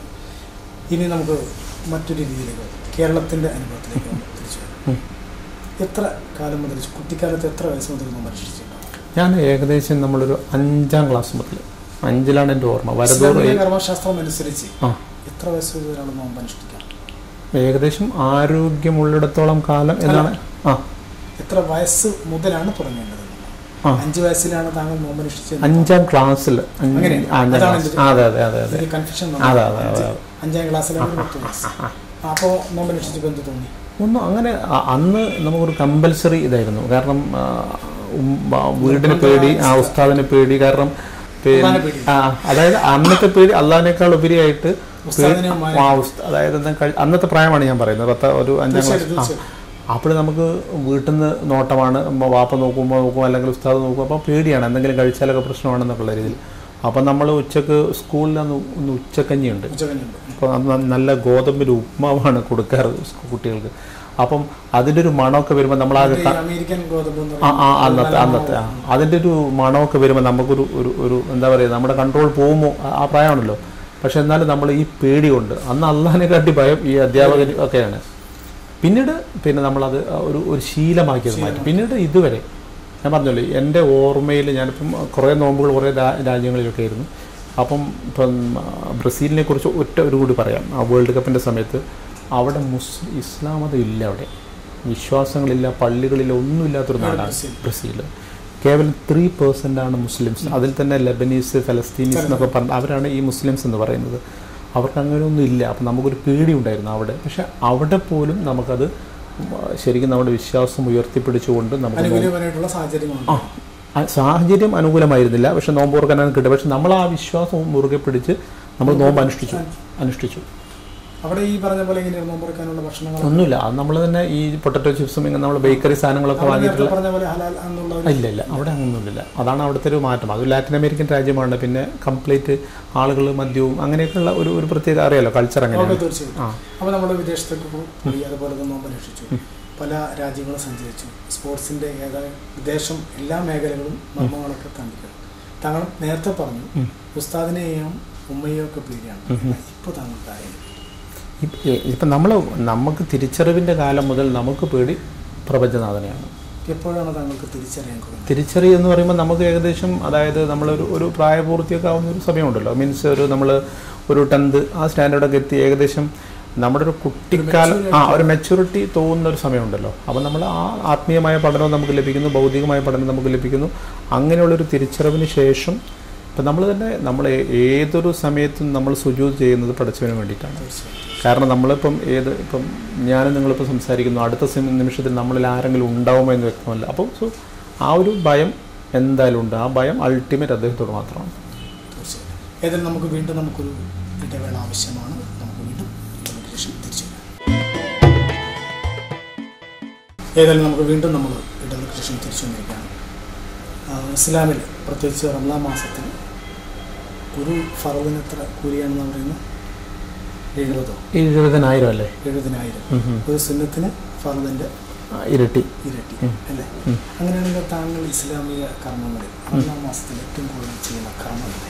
ഇനി നമുക്ക് മറ്റൊരു രീതിയിലേക്ക് വരാം. കേരളത്തിന്റെ അനുഭവത്തിലേക്ക് നമുക്ക് തിരിച്ചു വരാം. ഉം. എത്ര കാലം മുതൽ കുട്ടിക്കാലത്ത് എത്ര വയസ്സ് മുതൽ നമ്മൾ രക്ഷിച്ചിട്ടുണ്ടാവും ഞാൻ ഏകദേശം നമ്മളൊരു അഞ്ചാം ക്ലാസ് മുതൽ അഞ്ചിലാണ് എൻ്റെ ഓർമ്മ വരദൂർ ഇസ്ലാമിക കർമ്മശാസ്ത്രം അനുസരിച്ച് ആ എത്ര വയസ്സ് മുതലാണ് നോമ്പ് അനുഷ്ഠിക്കാം ഏകദേശം ആരോഗ്യമുള്ളിടത്തോളം കാലം എന്നാണ് ആ എത്ര വയസ്സ് മുതലാണ് തുടങ്ങേണ്ടത് ആ. അഞ്ച് വയസ്സിലാണ് താങ്കൾ നോമ്പ് അനുഷ്ഠിച്ചത് അഞ്ചാം ക്ലാസ്സിൽ അഞ്ച് അങ്ങനെ? ആ, അഞ്ചാം അതാണ് ക്ലാസ് എൻ്റെ ആ, അതെ അതെ അതെ അതെ എനിക്ക് കൺഫ്യൂഷൻ അതെ, അതെ, അതെ. അഞ്ചാം ക്ലാസ്സിലാണ് ഒരു പത്ത് വയസ്സ് അപ്പോൾ നോമ്പ് അനുഷ്ഠിച്ചപ്പോൾ എന്ത് തോന്നി ഒന്നും അങ്ങനെ അ- അന്ന് നമുക്കൊരു കമ്പൽസറി ഇതായിരുന്നു കാരണം ആ, ഉം, ആ, വീടിന് പേടി ആ ഉസ്താദിന് പേടി കാരണം പിന്നെ അള്ളാനെ പേടി. ആ അതായത് അന്നത്തെ പേടി അള്ളാഹിനേക്കാൾ ഉപരിയായിട്ട് ഉസ്താദിനെ ഉമ്മാനെ ആ, ഉസ്ത- അതായത് എന്താ കഴി- അന്നത്തെ പ്രായമാണ് ഞാൻ പറയുന്നത് പത്ത് ഒരു അഞ്ചാം തീർച്ചയായിട്ടും ക്ലാസ് ആ തീർച്ചയായിട്ടും അപ്പോൾ നമുക്ക് വീട്ടിൽ നിന്ന് നോട്ടമാണ് ഉമ്മ വാപ്പ നോക്കുമ്പോൾ നോക്കും അല്ലെങ്കിൽ ഉസ്താദ് നോക്കും അപ്പോൾ പേടിയാണ് എന്തെങ്കിലും കഴിച്ചാലൊക്കെ പ്രശ്നമാണെന്നൊക്കെയുള്ള രീതിയിൽ അപ്പം നമ്മൾ ഉച്ചക്ക് സ്കൂളിൽ അന്ന് ഒന്ന് ഉച്ചക്കഞ്ഞിയുണ്ട് ഉച്ചകഞ്ഞുണ്ട് അപ്പോൾ അത് ന- നല്ല ഗോതമ്പിൻ്റെ ഉപ്മാവാണ് കൊടുക്കാറ് സ്കൂ- കുട്ടികൾക്ക് അപ്പം അതിൻ്റെ ഒരു മണമൊക്കെ വരുമ്പോൾ നമ്മളാകെ ഈ ക- അമേരിക്കൻ ഗോതമ്പ് എന്ന് ആ ആ പറയുന്നത് അന്നത്തെ നല്ല അന്നത്തെ ആ. മണവും. അതിൻ്റെ ഒരു മണമൊക്കെ വരുമ്പോൾ നമുക്കൊരു ഒരു ഒരു എന്താ പറയുക നമ്മുടെ കൺട്രോൾ പോകുമോ ആ- ആ പ്രായമാണല്ലോ പക്ഷെ എന്നാലും നമ്മൾ ഈ പേടി കൊണ്ട് അന്ന് അള്ളാഹിനെ കാട്ടി ഭയം ഈ അധ്യാപകർ ഒക്കെയാണ് പിന്നീട് പിന്നെ നമ്മളത് ഒരു ഒരു ശീലമാക്കിയത് മാറ്റി പിന്നീട് ഇതുവരെ ഞാൻ പറഞ്ഞല്ലോ എൻ്റെ ഓർമ്മയിൽ ഞാനിപ്പം കുറേ നോമ്പുകൾ കുറേ രാ- രാജ്യങ്ങളിലൊക്കെ ആയിരുന്നു അപ്പം ഇപ്പം ആ, ബ്രസീലിനെ കുറിച്ച് ഒറ്റ ഒരു കൂടി പറയാം ആ വേൾഡ് കപ്പിൻ്റെ സമയത്ത് അവിടെ മുസ് ഇസ്ലാം മതം ഇല്ല അവിടെ വിശ്വാസങ്ങളില്ല പള്ളികളില്ല ഒന്നുമില്ലാത്തൊരു നാടാണ് ബ്രസീൽ. ബ്രസീൽ കേവലം ത്രീ പേഴ്സൻ്റ് ആണ് മുസ്ലിംസ് അതിൽ തന്നെ ലെബനീസ് ഫലസ്തീനീസ് എന്നൊക്കെ പറഞ്ഞ അവരാണ് ഈ മുസ്ലിംസ് എന്ന് പറയുന്നത് അവർക്ക് അങ്ങനെയൊന്നും ഇല്ല അപ്പം നമുക്കൊരു പേടി ഉണ്ടായിരുന്നു അവിടെ പക്ഷെ അവിടെ പോലും നമുക്കത് ശരിക്കും നമ്മുടെ വിശ്വാസം ഉയർത്തിപ്പിടിച്ചുകൊണ്ട് നമുക്ക് നോമ്പ് അനുകൂലമായിട്ടുള്ള സാഹചര്യങ്ങളുണ്ട് ആ ആ സാഹചര്യം അനുകൂലമായിരുന്നില്ല പക്ഷെ നോമ്പ് തുറക്കാനാണ് കിട്ടുക പക്ഷെ നമ്മൾ ആ വിശ്വാസം മുറുകെ പിടിച്ച് നമ്മൾ നോമ്പ് അനുഷ്ഠിച്ചു അനുഷ്ഠിച്ചു അവിടെ ഈ പറഞ്ഞ പോലെ എങ്ങനെയാണ് നോമ്പ് തുറക്കാനുള്ള ഭക്ഷണങ്ങൾ ഒന്നുമില്ല അത് നമ്മൾ തന്നെ ഈ പൊട്ടറ്റോ ചിപ്സും ഇങ്ങനെ നമ്മൾ ബേക്കറി സാധനങ്ങളൊക്കെ അവിടെ നേരത്തെ വാങ്ങിയിട്ടുള്ള പറഞ്ഞ പോലെ ഹലാൽ എന്നുള്ള ഒരു ഇല്ല ഇല്ല അവിടെ അങ്ങനെയൊന്നുമില്ല അതാണ് അവിടുത്തെ ഒരു മാറ്റം അത് ലാറ്റിൻ അമേരിക്കൻ രാജ്യമാണ് പിന്നെ കംപ്ലീറ്റ് ആളുകൾ മദ്യവും അങ്ങനെയൊക്കെയുള്ള ഒരു ഒരു പ്രത്യേക അറിയാലോ കൾച്ചർ ഓക്കെ അങ്ങനെയാണ് തീർച്ചയായും ആ അപ്പോൾ നമ്മൾ വിദേശത്തേക്ക് പോയി അതുപോലെ തന്നെ നോമ്പ് അനുഷ്ഠിച്ചു പല രാജ്യങ്ങളും സഞ്ചരിച്ചു സ്പോർട്സിന്റെ ഏക വിദേശം എല്ലാ മേഖലകളും മർമ്മങ്ങളൊക്കെ താണ്ടിക്കണം താങ്കൾ നേരത്തെ പറഞ്ഞു ഉസ്താദിനെയും ഉമ്മയെയും ഒക്കെ പേടിയാണ് ഇപ്പോൾ താങ്കൾക്ക് അറിയാം ഇപ്പം നമ്മൾ നമുക്ക് തിരിച്ചറിവിൻ്റെ കാലം മുതൽ നമുക്ക് പേടി പ്രപഞ്ചനാഥനെയാണ് എപ്പോഴാണ് താങ്കൾക്ക് തിരിച്ചറിയാൻ കഴിയുന്നത് തിരിച്ചറി എന്ന് പറയുമ്പോൾ നമുക്ക് ഏകദേശം അതായത് നമ്മളൊരു ഒരു പ്രായപൂർത്തിയൊക്കെ ആവുന്ന ഒരു സമയമുണ്ടല്ലോ മീൻസ് ഒരു നമ്മൾ ഒരു ടെൻത്ത് ആ സ്റ്റാൻഡേർഡൊക്കെ എത്തി ഏകദേശം നമ്മുടെ ഒരു കുട്ടിക്കാലം ആ ഒരു മെച്യൂരിറ്റി തോന്നുന്ന ഒരു സമയമുണ്ടല്ലോ അപ്പോൾ നമ്മൾ ആ ആത്മീയമായ പഠനവും നമുക്ക് ലഭിക്കുന്നു ഭൗതികമായ പഠനം നമുക്ക് ലഭിക്കുന്നു അങ്ങനെയുള്ളൊരു തിരിച്ചറിവിന് ശേഷം ഇപ്പം നമ്മൾ തന്നെ നമ്മൾ ഏതൊരു സമയത്തും നമ്മൾ സുജൂത് ചെയ്യുന്നത് പഠിച്ചതിന് വേണ്ടിയിട്ടാണ് തീർച്ചയായിട്ടും കാരണം നമ്മളിപ്പം ഏത് ഇപ്പം ഞാനും നിങ്ങളിപ്പോൾ സംസാരിക്കുന്നു അടുത്ത സമ- നിമിഷത്തിൽ നമ്മളിൽ ആരെങ്കിലും ഉണ്ടാവുമോ എന്ന് വ്യക്തമല്ല അപ്പോൾ സോ ആ ഒരു ഭയം എന്തായാലും ഉണ്ട് ആ ഭയം അൾട്ടിമേറ്റ് അദ്ദേഹത്തോട് മാത്രമാണ് തീർച്ചയായും ഏതായാലും നമുക്ക് വീണ്ടും നമുക്കൊരു ഇടവേള ആവശ്യമാണ് നമുക്ക് വീണ്ടും ഇടവേളയ്ക്ക് ശേഷം തിരിച്ചു വരാം. ഏതായാലും നമുക്ക് വീണ്ടും നമ്മൾ ഇടവേളയ്ക്ക് ശേഷം തിരിച്ചു വന്നിരിക്കുകയാണ് ആ, ഇസ്ലാമിൽ പ്രത്യേകിച്ച് റംലാൻ മാസത്തിൽ ഒരു ഫറദിന് എത്ര കൂലിയാണെന്ന് പറയുന്നത് എഴുപതോ എഴുപതിനായിരം അല്ലേ എഴുപതിനായിരം ഉം, ഉം. ഒരു സുന്നത്തിന് ഫറദിൻ്റെ ആ, ഇരട്ടി ഇരട്ടി ഉം. അല്ലേ ഉം. അങ്ങനെയാണെങ്കിൽ താങ്കൾ ഇസ്ലാമിക കർമ്മങ്ങളിൽ റമദാൻ മാസത്തിൽ ഏറ്റവും കൂടുതൽ ചെയ്യുന്ന കർമ്മം എന്തായി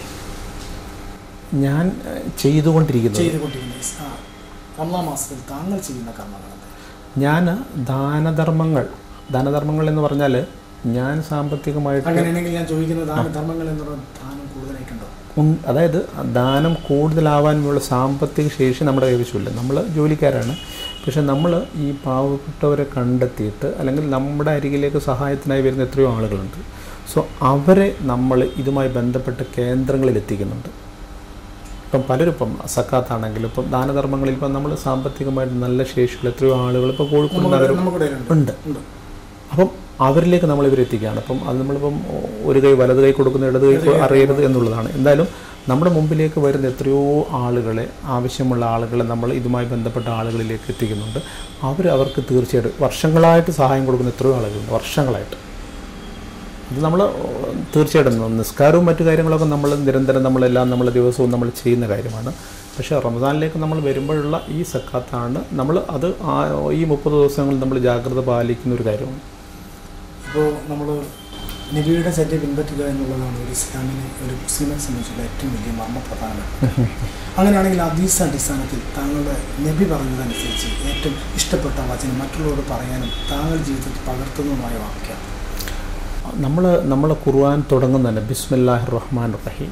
ഞാൻ ഏഹ്, ചെയ്തുകൊണ്ടിരിക്കുന്നത് ചെയ്തുകൊണ്ടിരിക്കുന്ന ഇസ്- ആ റമദാൻ മാസത്തിൽ താങ്കൾ ചെയ്യുന്ന കർമ്മങ്ങൾ എന്തായി ഞാൻ ദാനധർമ്മങ്ങൾ ദാനധർമ്മങ്ങൾ എന്ന് പറഞ്ഞാൽ ഞാൻ സാമ്പത്തികമായിട്ട് അങ്ങനെയാണെങ്കിൽ ഞാൻ ചോദിക്കുന്ന ദാനധർമ്മങ്ങൾ എന്ന് പറഞ്ഞാൽ ദാനം കൂടുതലായിട്ടുണ്ടോ ഉൺ- അതായത് ദാനം കൂടുതലാവാനുള്ള സാമ്പത്തിക ശേഷി നമ്മുടെ കൈവശമില്ല നമ്മൾ ജോലിക്കാരാണ് പക്ഷെ നമ്മൾ ഈ പാവപ്പെട്ടവരെ കണ്ടെത്തിയിട്ട് അല്ലെങ്കിൽ നമ്മുടെ അരികിലേക്ക് സഹായത്തിനായി വരുന്ന എത്രയോ ആളുകളുണ്ട് സോ അവരെ നമ്മൾ ഇതുമായി ബന്ധപ്പെട്ട കേന്ദ്രങ്ങളിൽ എത്തിക്കുന്നുണ്ട് ഇപ്പം പലരും ഇപ്പം സക്കാത്താണെങ്കിലും ഇപ്പം ദാനധർമ്മങ്ങളിൽ ഇപ്പം നമ്മൾ സാമ്പത്തികമായിട്ട് നല്ല ശേഷിയുള്ള എത്രയോ ആളുകൾ ഇപ്പോൾ കോഴിക്കോട് നമ്മുടെ നഗരം നമ്മുടെ ഉണ്ട് ഉണ്ട് ഉണ്ട് അപ്പം അവരിലേക്ക് നമ്മൾ ഇവരെ എത്തിക്കുകയാണ് അപ്പം അത് നമ്മളിപ്പം ഒരു കൈ വലത് കൈ കൊടുക്കുന്ന ഇടത് കൈ അറിയരുത് എന്നുള്ളതാണ് എന്തായാലും നമ്മുടെ മുമ്പിലേക്ക് വരുന്ന എത്രയോ ആളുകളെ ആവശ്യമുള്ള ആളുകളെ നമ്മൾ ഇതുമായി ബന്ധപ്പെട്ട ആളുകളിലേക്ക് എത്തിക്കുന്നുണ്ട് അവർ അവർക്ക് തീർച്ചയായിട്ടും വർഷങ്ങളായിട്ട് സഹായം കൊടുക്കുന്ന എത്രയോ ആളുകളുണ്ട് വർഷങ്ങളായിട്ട് ഇത് നമ്മൾ തീർച്ചയായിട്ടും നിസ്കാരവും മറ്റു കാര്യങ്ങളൊക്കെ നമ്മൾ നിരന്തരം നമ്മളെല്ലാം നമ്മൾ ദിവസവും നമ്മൾ ചെയ്യുന്ന കാര്യമാണ് പക്ഷേ റമദാനിലേക്ക് നമ്മൾ വരുമ്പോഴുള്ള ഈ സക്കാത്താണ് നമ്മൾ അത് ആ ഈ മുപ്പത് ദിവസങ്ങൾ നമ്മൾ ജാഗ്രത പാലിക്കുന്ന ഒരു കാര്യമാണ് ഇപ്പോൾ നമ്മൾ നബിയുടെ ചര്യ പിൻപറ്റുക എന്നുള്ളതാണ് ഒരു ഇസ്ലാമിനെ ഒരു മുസ്ലിമിനെ സംബന്ധിച്ചുള്ള ഏറ്റവും വലിയ മർമ്മപ്രധാനം അങ്ങനെയാണെങ്കിൽ അതീസ അടിസ്ഥാനത്തിൽ താങ്കളുടെ നബി പറഞ്ഞതനുസരിച്ച് ഏറ്റവും ഇഷ്ടപ്പെട്ട വചനം മറ്റുള്ളവരോട് പറയാനും താങ്കൾ ജീവിതത്തിൽ പകർത്തുന്നതുമായ വാക്യം നമ്മൾ നമ്മൾ ഖുർആൻ തുടങ്ങുന്നത് തന്നെ ബിസ്മില്ലാഹിർ റഹ്മാൻ റഹീം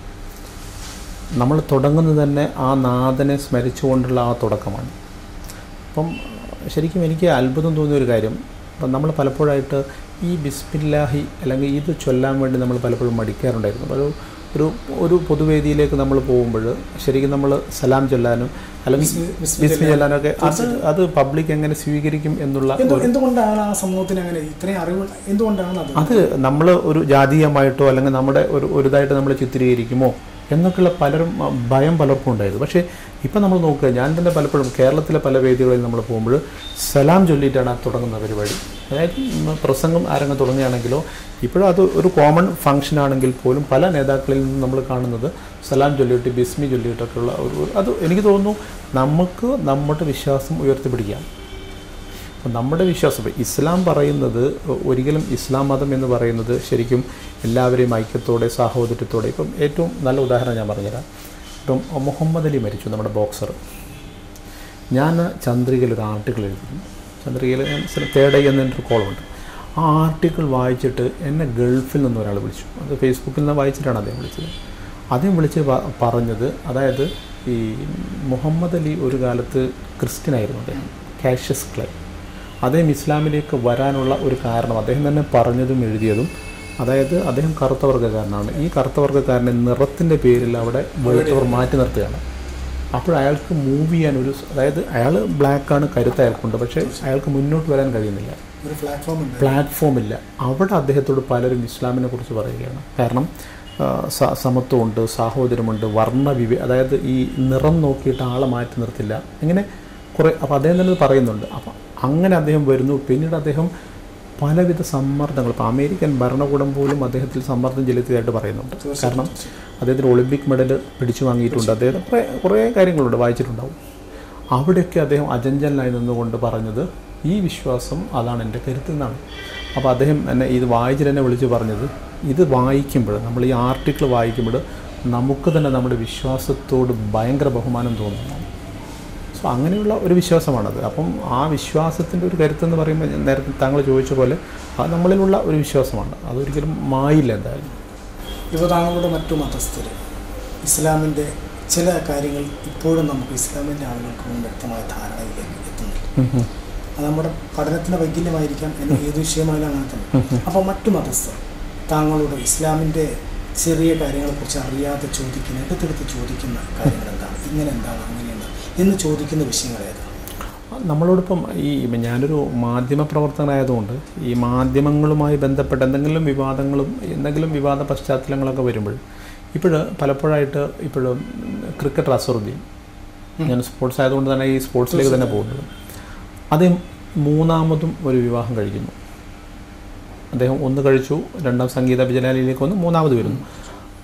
നമ്മൾ തുടങ്ങുന്നത് തന്നെ ആ നാഥനെ സ്മരിച്ചുകൊണ്ടുള്ള ആ തുടക്കമാണ് അപ്പം ശരിക്കും എനിക്ക് അത്ഭുതം തോന്നിയ ഒരു കാര്യം അപ്പം നമ്മൾ പലപ്പോഴായിട്ട് ഈ ബിസ്മില്ലാഹി അല്ലെങ്കിൽ ഇത് ചൊല്ലാൻ വേണ്ടി നമ്മൾ പലപ്പോഴും മടിക്കാറുണ്ടായിരുന്നു ഒരു ഒരു ഒരു പൊതുവേദിയിലേക്ക് നമ്മൾ പോകുമ്പോൾ ശരിക്കും നമ്മൾ സലാം ചൊല്ലാനും അല്ലെങ്കിൽ ബിസ്മി- ബിസ്മി ബിസ്മി ചൊല്ലാനൊക്കെ അത് അത് പബ്ലിക് എങ്ങനെ സ്വീകരിക്കും എന്നുള്ള എന്തു എന്തുകൊണ്ടാണ് ആ സമൂഹത്തിന് അങ്ങനെ ഇത്രയും അറിവ് എന്തുകൊണ്ടാണ് അത് അത് നമ്മൾ ഒരു ജാതീയമായിട്ടോ അല്ലെങ്കിൽ നമ്മുടെ ഒരു ഒരു ഇതായിട്ട് നമ്മൾ ചിത്രീകരിക്കുമോ എന്നൊക്കെയുള്ള പലരും അ, ഭയം പലർക്കും ഉണ്ടായിരുന്നു പക്ഷേ ഇപ്പം നമ്മൾ നോക്കുക ഞാൻ തന്നെ പലപ്പോഴും കേരളത്തിലെ പല വേദികളിൽ നമ്മൾ പോകുമ്പോൾ സലാം ചൊല്ലിയിട്ടാണ് ആ തുടങ്ങുന്ന പരിപാടി അതായത് ഉം, പ്രസംഗം ആരംഗം തുടങ്ങുകയാണെങ്കിലോ ഇപ്പോഴും അത് ഒരു കോമൺ ഫംഗ്ഷൻ ആണെങ്കിൽ പോലും പല നേതാക്കളിൽ നിന്നും നമ്മൾ കാണുന്നത് സലാം ചൊല്ലിയിട്ട് ബിസ്മി ചൊല്ലിയിട്ടൊക്കെയുള്ള ഒരു അത് എനിക്ക് തോന്നുന്നു നമുക്ക് നമ്മുടെ വിശ്വാസം ഉയർത്തിപ്പിടിക്കാം അപ്പം നമ്മുടെ വിശ്വാസം ഇപ്പം ഇസ്ലാം പറയുന്നത് ഒരിക്കലും ഇസ്ലാം മതം എന്ന് പറയുന്നത് ശരിക്കും എല്ലാവരെയും ഐക്യത്തോടെ സാഹോദര്യത്തോടെ ഇപ്പം ഏറ്റവും നല്ല ഉദാഹരണം ഞാൻ പറഞ്ഞുതരാം ഇപ്പം മുഹമ്മദ് അലി മരിച്ചു നമ്മുടെ ബോക്സർ ഞാൻ ചന്ദ്രികയിൽ ഒരു ആർട്ടിക്കിൾ എഴുതിയിരുന്നു ചന്ദ്രികയിൽ ഞാൻ തേർഡ് ഐ എന്നൊരു കോളമുണ്ട് ആ ആർട്ടിക്കിൾ വായിച്ചിട്ട് എന്നെ ഗൾഫിൽ നിന്ന് ഒരാൾ വിളിച്ചു അത് ഫേസ്ബുക്കിൽ നിന്ന് വായിച്ചിട്ടാണ് അദ്ദേഹം വിളിച്ചത് അദ്ദേഹം വിളിച്ച് പ- പറഞ്ഞത് അതായത് ഈ മുഹമ്മദ് അലി ഒരു കാലത്ത് ക്രിസ്ത്യനായിരുന്നു അദ്ദേഹം കാഷ്യസ് ക്ലൈ അദ്ദേഹം ഇസ്ലാമിലേക്ക് വരാനുള്ള ഒരു കാരണം അദ്ദേഹം തന്നെ പറഞ്ഞതും എഴുതിയതും അതായത് അദ്ദേഹം കറുത്ത വർഗ്ഗക്കാരനാണ് ഈ കറുത്ത വർഗ്ഗക്കാരനെ നിറത്തിൻ്റെ പേരിൽ അവിടെ വെളുത്തവർ മാറ്റി നിർത്തുകയാണ് അപ്പോൾ അയാൾക്ക് മൂവ് ചെയ്യാൻ ഒരു അതായത് അയാൾ ബ്ലാക്കാണ് കരുത്ത് അയാൾക്കുണ്ട് പക്ഷേ അയാൾക്ക് മുന്നോട്ട് വരാൻ കഴിയുന്നില്ല ഒരു പ്ലാറ്റ്ഫോം ഉണ്ട് പ്ലാറ്റ്ഫോം ഇല്ല അവിടെ അദ്ദേഹത്തോട് പലരും ഇസ്ലാമിനെ കുറിച്ച് പറയുകയാണ് കാരണം ആ, സ- സമത്വമുണ്ട് സാഹോദര്യമുണ്ട് വർണ്ണ വിവേ അതായത് ഈ നിറം നോക്കിയിട്ട് ആളെ മാറ്റി നിർത്തില്ല ഇങ്ങനെ കുറേ അപ്പോൾ അദ്ദേഹം തന്നെ ഇത് പറയുന്നുണ്ട് അപ്പം അങ്ങനെ അദ്ദേഹം വരുന്നു പിന്നീട് അദ്ദേഹം പലവിധ സമ്മർദ്ദങ്ങൾ ഇപ്പോൾ അമേരിക്കൻ ഭരണകൂടം പോലും അദ്ദേഹത്തിൽ സമ്മർദ്ദം ചെലുത്തിയതായിട്ട് പറയുന്നുണ്ട് കാരണം അദ്ദേഹത്തിന് ഒളിമ്പിക് മെഡൽ പിടിച്ചു വാങ്ങിയിട്ടുണ്ട് അദ്ദേഹം കുറേ കുറേ കാര്യങ്ങളുണ്ട് വായിച്ചിട്ടുണ്ടാവും അവിടെയൊക്കെ അദ്ദേഹം അജഞ്ചലായി നിന്നുകൊണ്ട് പറഞ്ഞത് ഈ വിശ്വാസം അതാണ് എൻ്റെ കരുത്ത് എന്നാണ് അപ്പോൾ അദ്ദേഹം എന്നെ ഇത് വായിച്ചിട്ട് എന്നെ വിളിച്ച് പറഞ്ഞത് ഇത് വായിക്കുമ്പോൾ നമ്മൾ ഈ ആർട്ടിക്കിൾ വായിക്കുമ്പോൾ നമുക്ക് തന്നെ നമ്മുടെ വിശ്വാസത്തോട് ഭയങ്കര ബഹുമാനം തോന്നുന്നതാണ് സോ അങ്ങനെയുള്ള ഒരു വിശ്വാസമാണത് അപ്പം ആ വിശ്വാസത്തിൻ്റെ ഒരു കരുത്തെന്ന് പറയുമ്പോൾ ഞാൻ നേരത്തെ താങ്കൾ ചോദിച്ച പോലെ അത് നമ്മളിലുള്ള ഒരു വിശ്വാസമാണ് അതൊരിക്കലും മായില്ല എന്തായാലും ഇപ്പോൾ താങ്കളുടെ മറ്റു മതസ്ഥർ ഇസ്ലാമിൻ്റെ ചില കാര്യങ്ങൾ ഇപ്പോഴും നമുക്ക് ഇസ്ലാമിൻ്റെ ആളുകൾക്കൊന്നും വ്യക്തമായ ധാരണയിലേക്ക് എത്തുന്നില്ല അത് നമ്മുടെ പഠനത്തിൻ്റെ വൈകല്യമായിരിക്കാം എന്ന് ഏത് വിഷയമായാലും അങ്ങനെ തന്നെ അപ്പോൾ മറ്റു മതസ്ഥർ താങ്കളോട് ഇസ്ലാമിൻ്റെ ചെറിയ കാര്യങ്ങളെക്കുറിച്ച് അറിയാതെ ചോദിക്കുന്ന എടുത്തെടുത്ത് ചോദിക്കുന്ന കാര്യങ്ങൾ എന്താണ് ഇങ്ങനെ എന്താണ് അങ്ങനെ എന്താണ് എന്ന് ചോദിക്കുന്ന വിഷയങ്ങൾ ഏതാണ് നമ്മളോടൊപ്പം ഈ ഞാനൊരു മാധ്യമ പ്രവർത്തകനായതുകൊണ്ട് ഈ മാധ്യമങ്ങളുമായി ബന്ധപ്പെട്ട എന്തെങ്കിലും വിവാദങ്ങളും എന്തെങ്കിലും വിവാദ പശ്ചാത്തലങ്ങളൊക്കെ വരുമ്പോൾ ഇപ്പോൾ പലപ്പോഴായിട്ട് ഇപ്പോഴും ക്രിക്കറ്റർ അസറുദ്ദീൻ ഞാൻ സ്പോർട്സ് ആയതുകൊണ്ട് തന്നെ ഈ സ്പോർട്സിലേക്ക് തന്നെ പോകുന്നത് അദ്ദേഹം മൂന്നാമതും ഒരു വിവാഹം കഴിക്കുന്നു അദ്ദേഹം ഒന്ന് കഴിച്ചു രണ്ടാം സംഗീത വിജയലാലിയിലേക്ക് വന്ന് മൂന്നാമത് വരുന്നു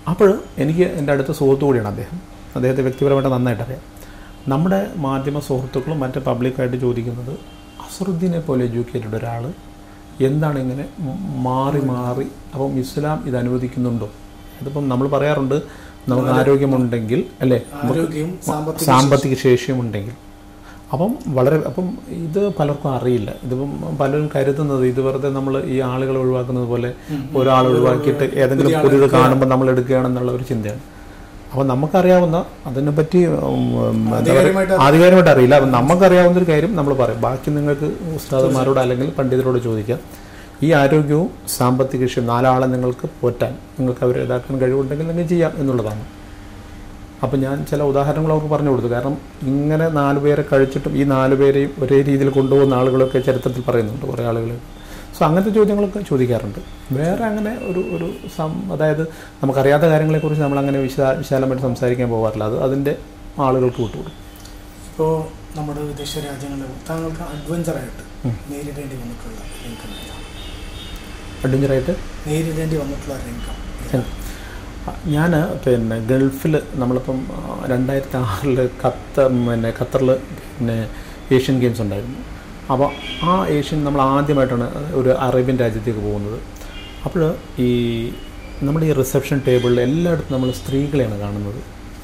അപ്പോൾ എനിക്ക് എൻ്റെ അടുത്ത സുഹൃത്തു കൂടിയാണ് അദ്ദേഹം അദ്ദേഹത്തെ വ്യക്തിപരമായിട്ട് നന്നായിട്ട് അറിയാം നമ്മുടെ മാധ്യമ സുഹൃത്തുക്കളും മറ്റ് പബ്ലിക്കായിട്ട് ചോദിക്കുന്നത് അസറുദ്ദീനെ പോലെ എഡ്യൂക്കേറ്റഡ് ഒരാൾ എന്താണ് ഇങ്ങനെ മാറി മാറി അപ്പം ഇസ്ലാം ഇത് അനുവദിക്കുന്നുണ്ടോ അതിപ്പം നമ്മൾ പറയാറുണ്ട് നമുക്ക് ആരോഗ്യമുണ്ടെങ്കിൽ അല്ലേ ആരോഗ്യവും സാമ്പത്തിക സാമ്പത്തിക ശേഷിയുമുണ്ടെങ്കിൽ അപ്പം വളരെ അപ്പം ഇത് പലർക്കും അറിയില്ല ഇതിപ്പം പലരും കരുതുന്നത് ഇത് വെറുതെ നമ്മൾ ഈ ആളുകളെ ഒഴിവാക്കുന്നത് പോലെ ഒരാൾ ഒഴിവാക്കിയിട്ട് ഏതെങ്കിലും പുതിയത് കാണുമ്പോൾ നമ്മൾ എടുക്കുകയാണെന്നുള്ള ഒരു ചിന്തയാണ് അപ്പം നമുക്കറിയാവുന്ന അതിനെപ്പറ്റി ഉം, എന്താ പറയുക ആധികാരികമായിട്ട് അറിയില്ല അപ്പം നമുക്കറിയാവുന്ന ഒരു കാര്യം നമ്മൾ പറയും ബാക്കി നിങ്ങൾക്ക് ഉസ്താദന്മാരോട് അല്ലെങ്കിൽ പണ്ഡിതരോട് ചോദിക്കാം ഈ ആരോഗ്യവും സാമ്പത്തിക വിഷയം നാലാളെ നിങ്ങൾക്ക് പോറ്റാൻ നിങ്ങൾക്ക് അവരെ ഇതാക്കാൻ കഴിവുണ്ടെങ്കിൽ നിങ്ങൾക്ക് ചെയ്യാം എന്നുള്ളതാണ് അപ്പം ഞാൻ ചില ഉദാഹരണങ്ങൾ അവർക്ക് പറഞ്ഞു കൊടുത്തു കാരണം ഇങ്ങനെ നാല് പേരെ കഴിച്ചിട്ടും ഈ നാല് പേരെയും ഒരേ രീതിയിൽ കൊണ്ടുപോകുന്ന ആളുകളൊക്കെ ചരിത്രത്തിൽ പറയുന്നുണ്ട് കുറേ ആളുകൾ സോ അങ്ങനത്തെ ചോദ്യങ്ങളൊക്കെ ചോദിക്കാറുണ്ട് വേറെ അങ്ങനെ ഒരു ഒരു സം അതായത് നമുക്കറിയാത്ത കാര്യങ്ങളെക്കുറിച്ച് നമ്മൾ അങ്ങനെ വിശാ വിശാലമായിട്ട് സംസാരിക്കാൻ പോകാറില്ല അത് അതിൻ്റെ ആളുകൾക്ക് വിട്ടുകൊടുക്കും ഇപ്പോൾ നമ്മുടെ വിദേശ രാജ്യങ്ങളിൽ താങ്കൾക്ക് അഡ്വഞ്ചറായിട്ട് നേരിടേണ്ടി വന്നിട്ടുള്ള രംഗം ഏതാണ്? അഡ്വഞ്ചറായിട്ട് നേരിടേണ്ടി വന്നിട്ടുള്ള രംഗം ഏതാണ്? ഞാൻ പിന്നെ ഗൾഫിൽ നമ്മളിപ്പം ആ, രണ്ടായിരത്തി ആറിൽ ഖത്ത പിന്നെ ഖത്തറിൽ പിന്നെ ഏഷ്യൻ ഗെയിംസ് ഉണ്ടായിരുന്നു അപ്പോൾ ആ ഏഷ്യൻ നമ്മൾ ആദ്യമായിട്ടാണ് ഒരു അറേബ്യൻ രാജ്യത്തേക്ക് പോകുന്നത് അപ്പോൾ ഈ നമ്മുടെ ഈ റിസപ്ഷൻ ടേബിളിൽ എല്ലായിടത്തും നമ്മൾ സ്ത്രീകളെയാണ് കാണുന്നത്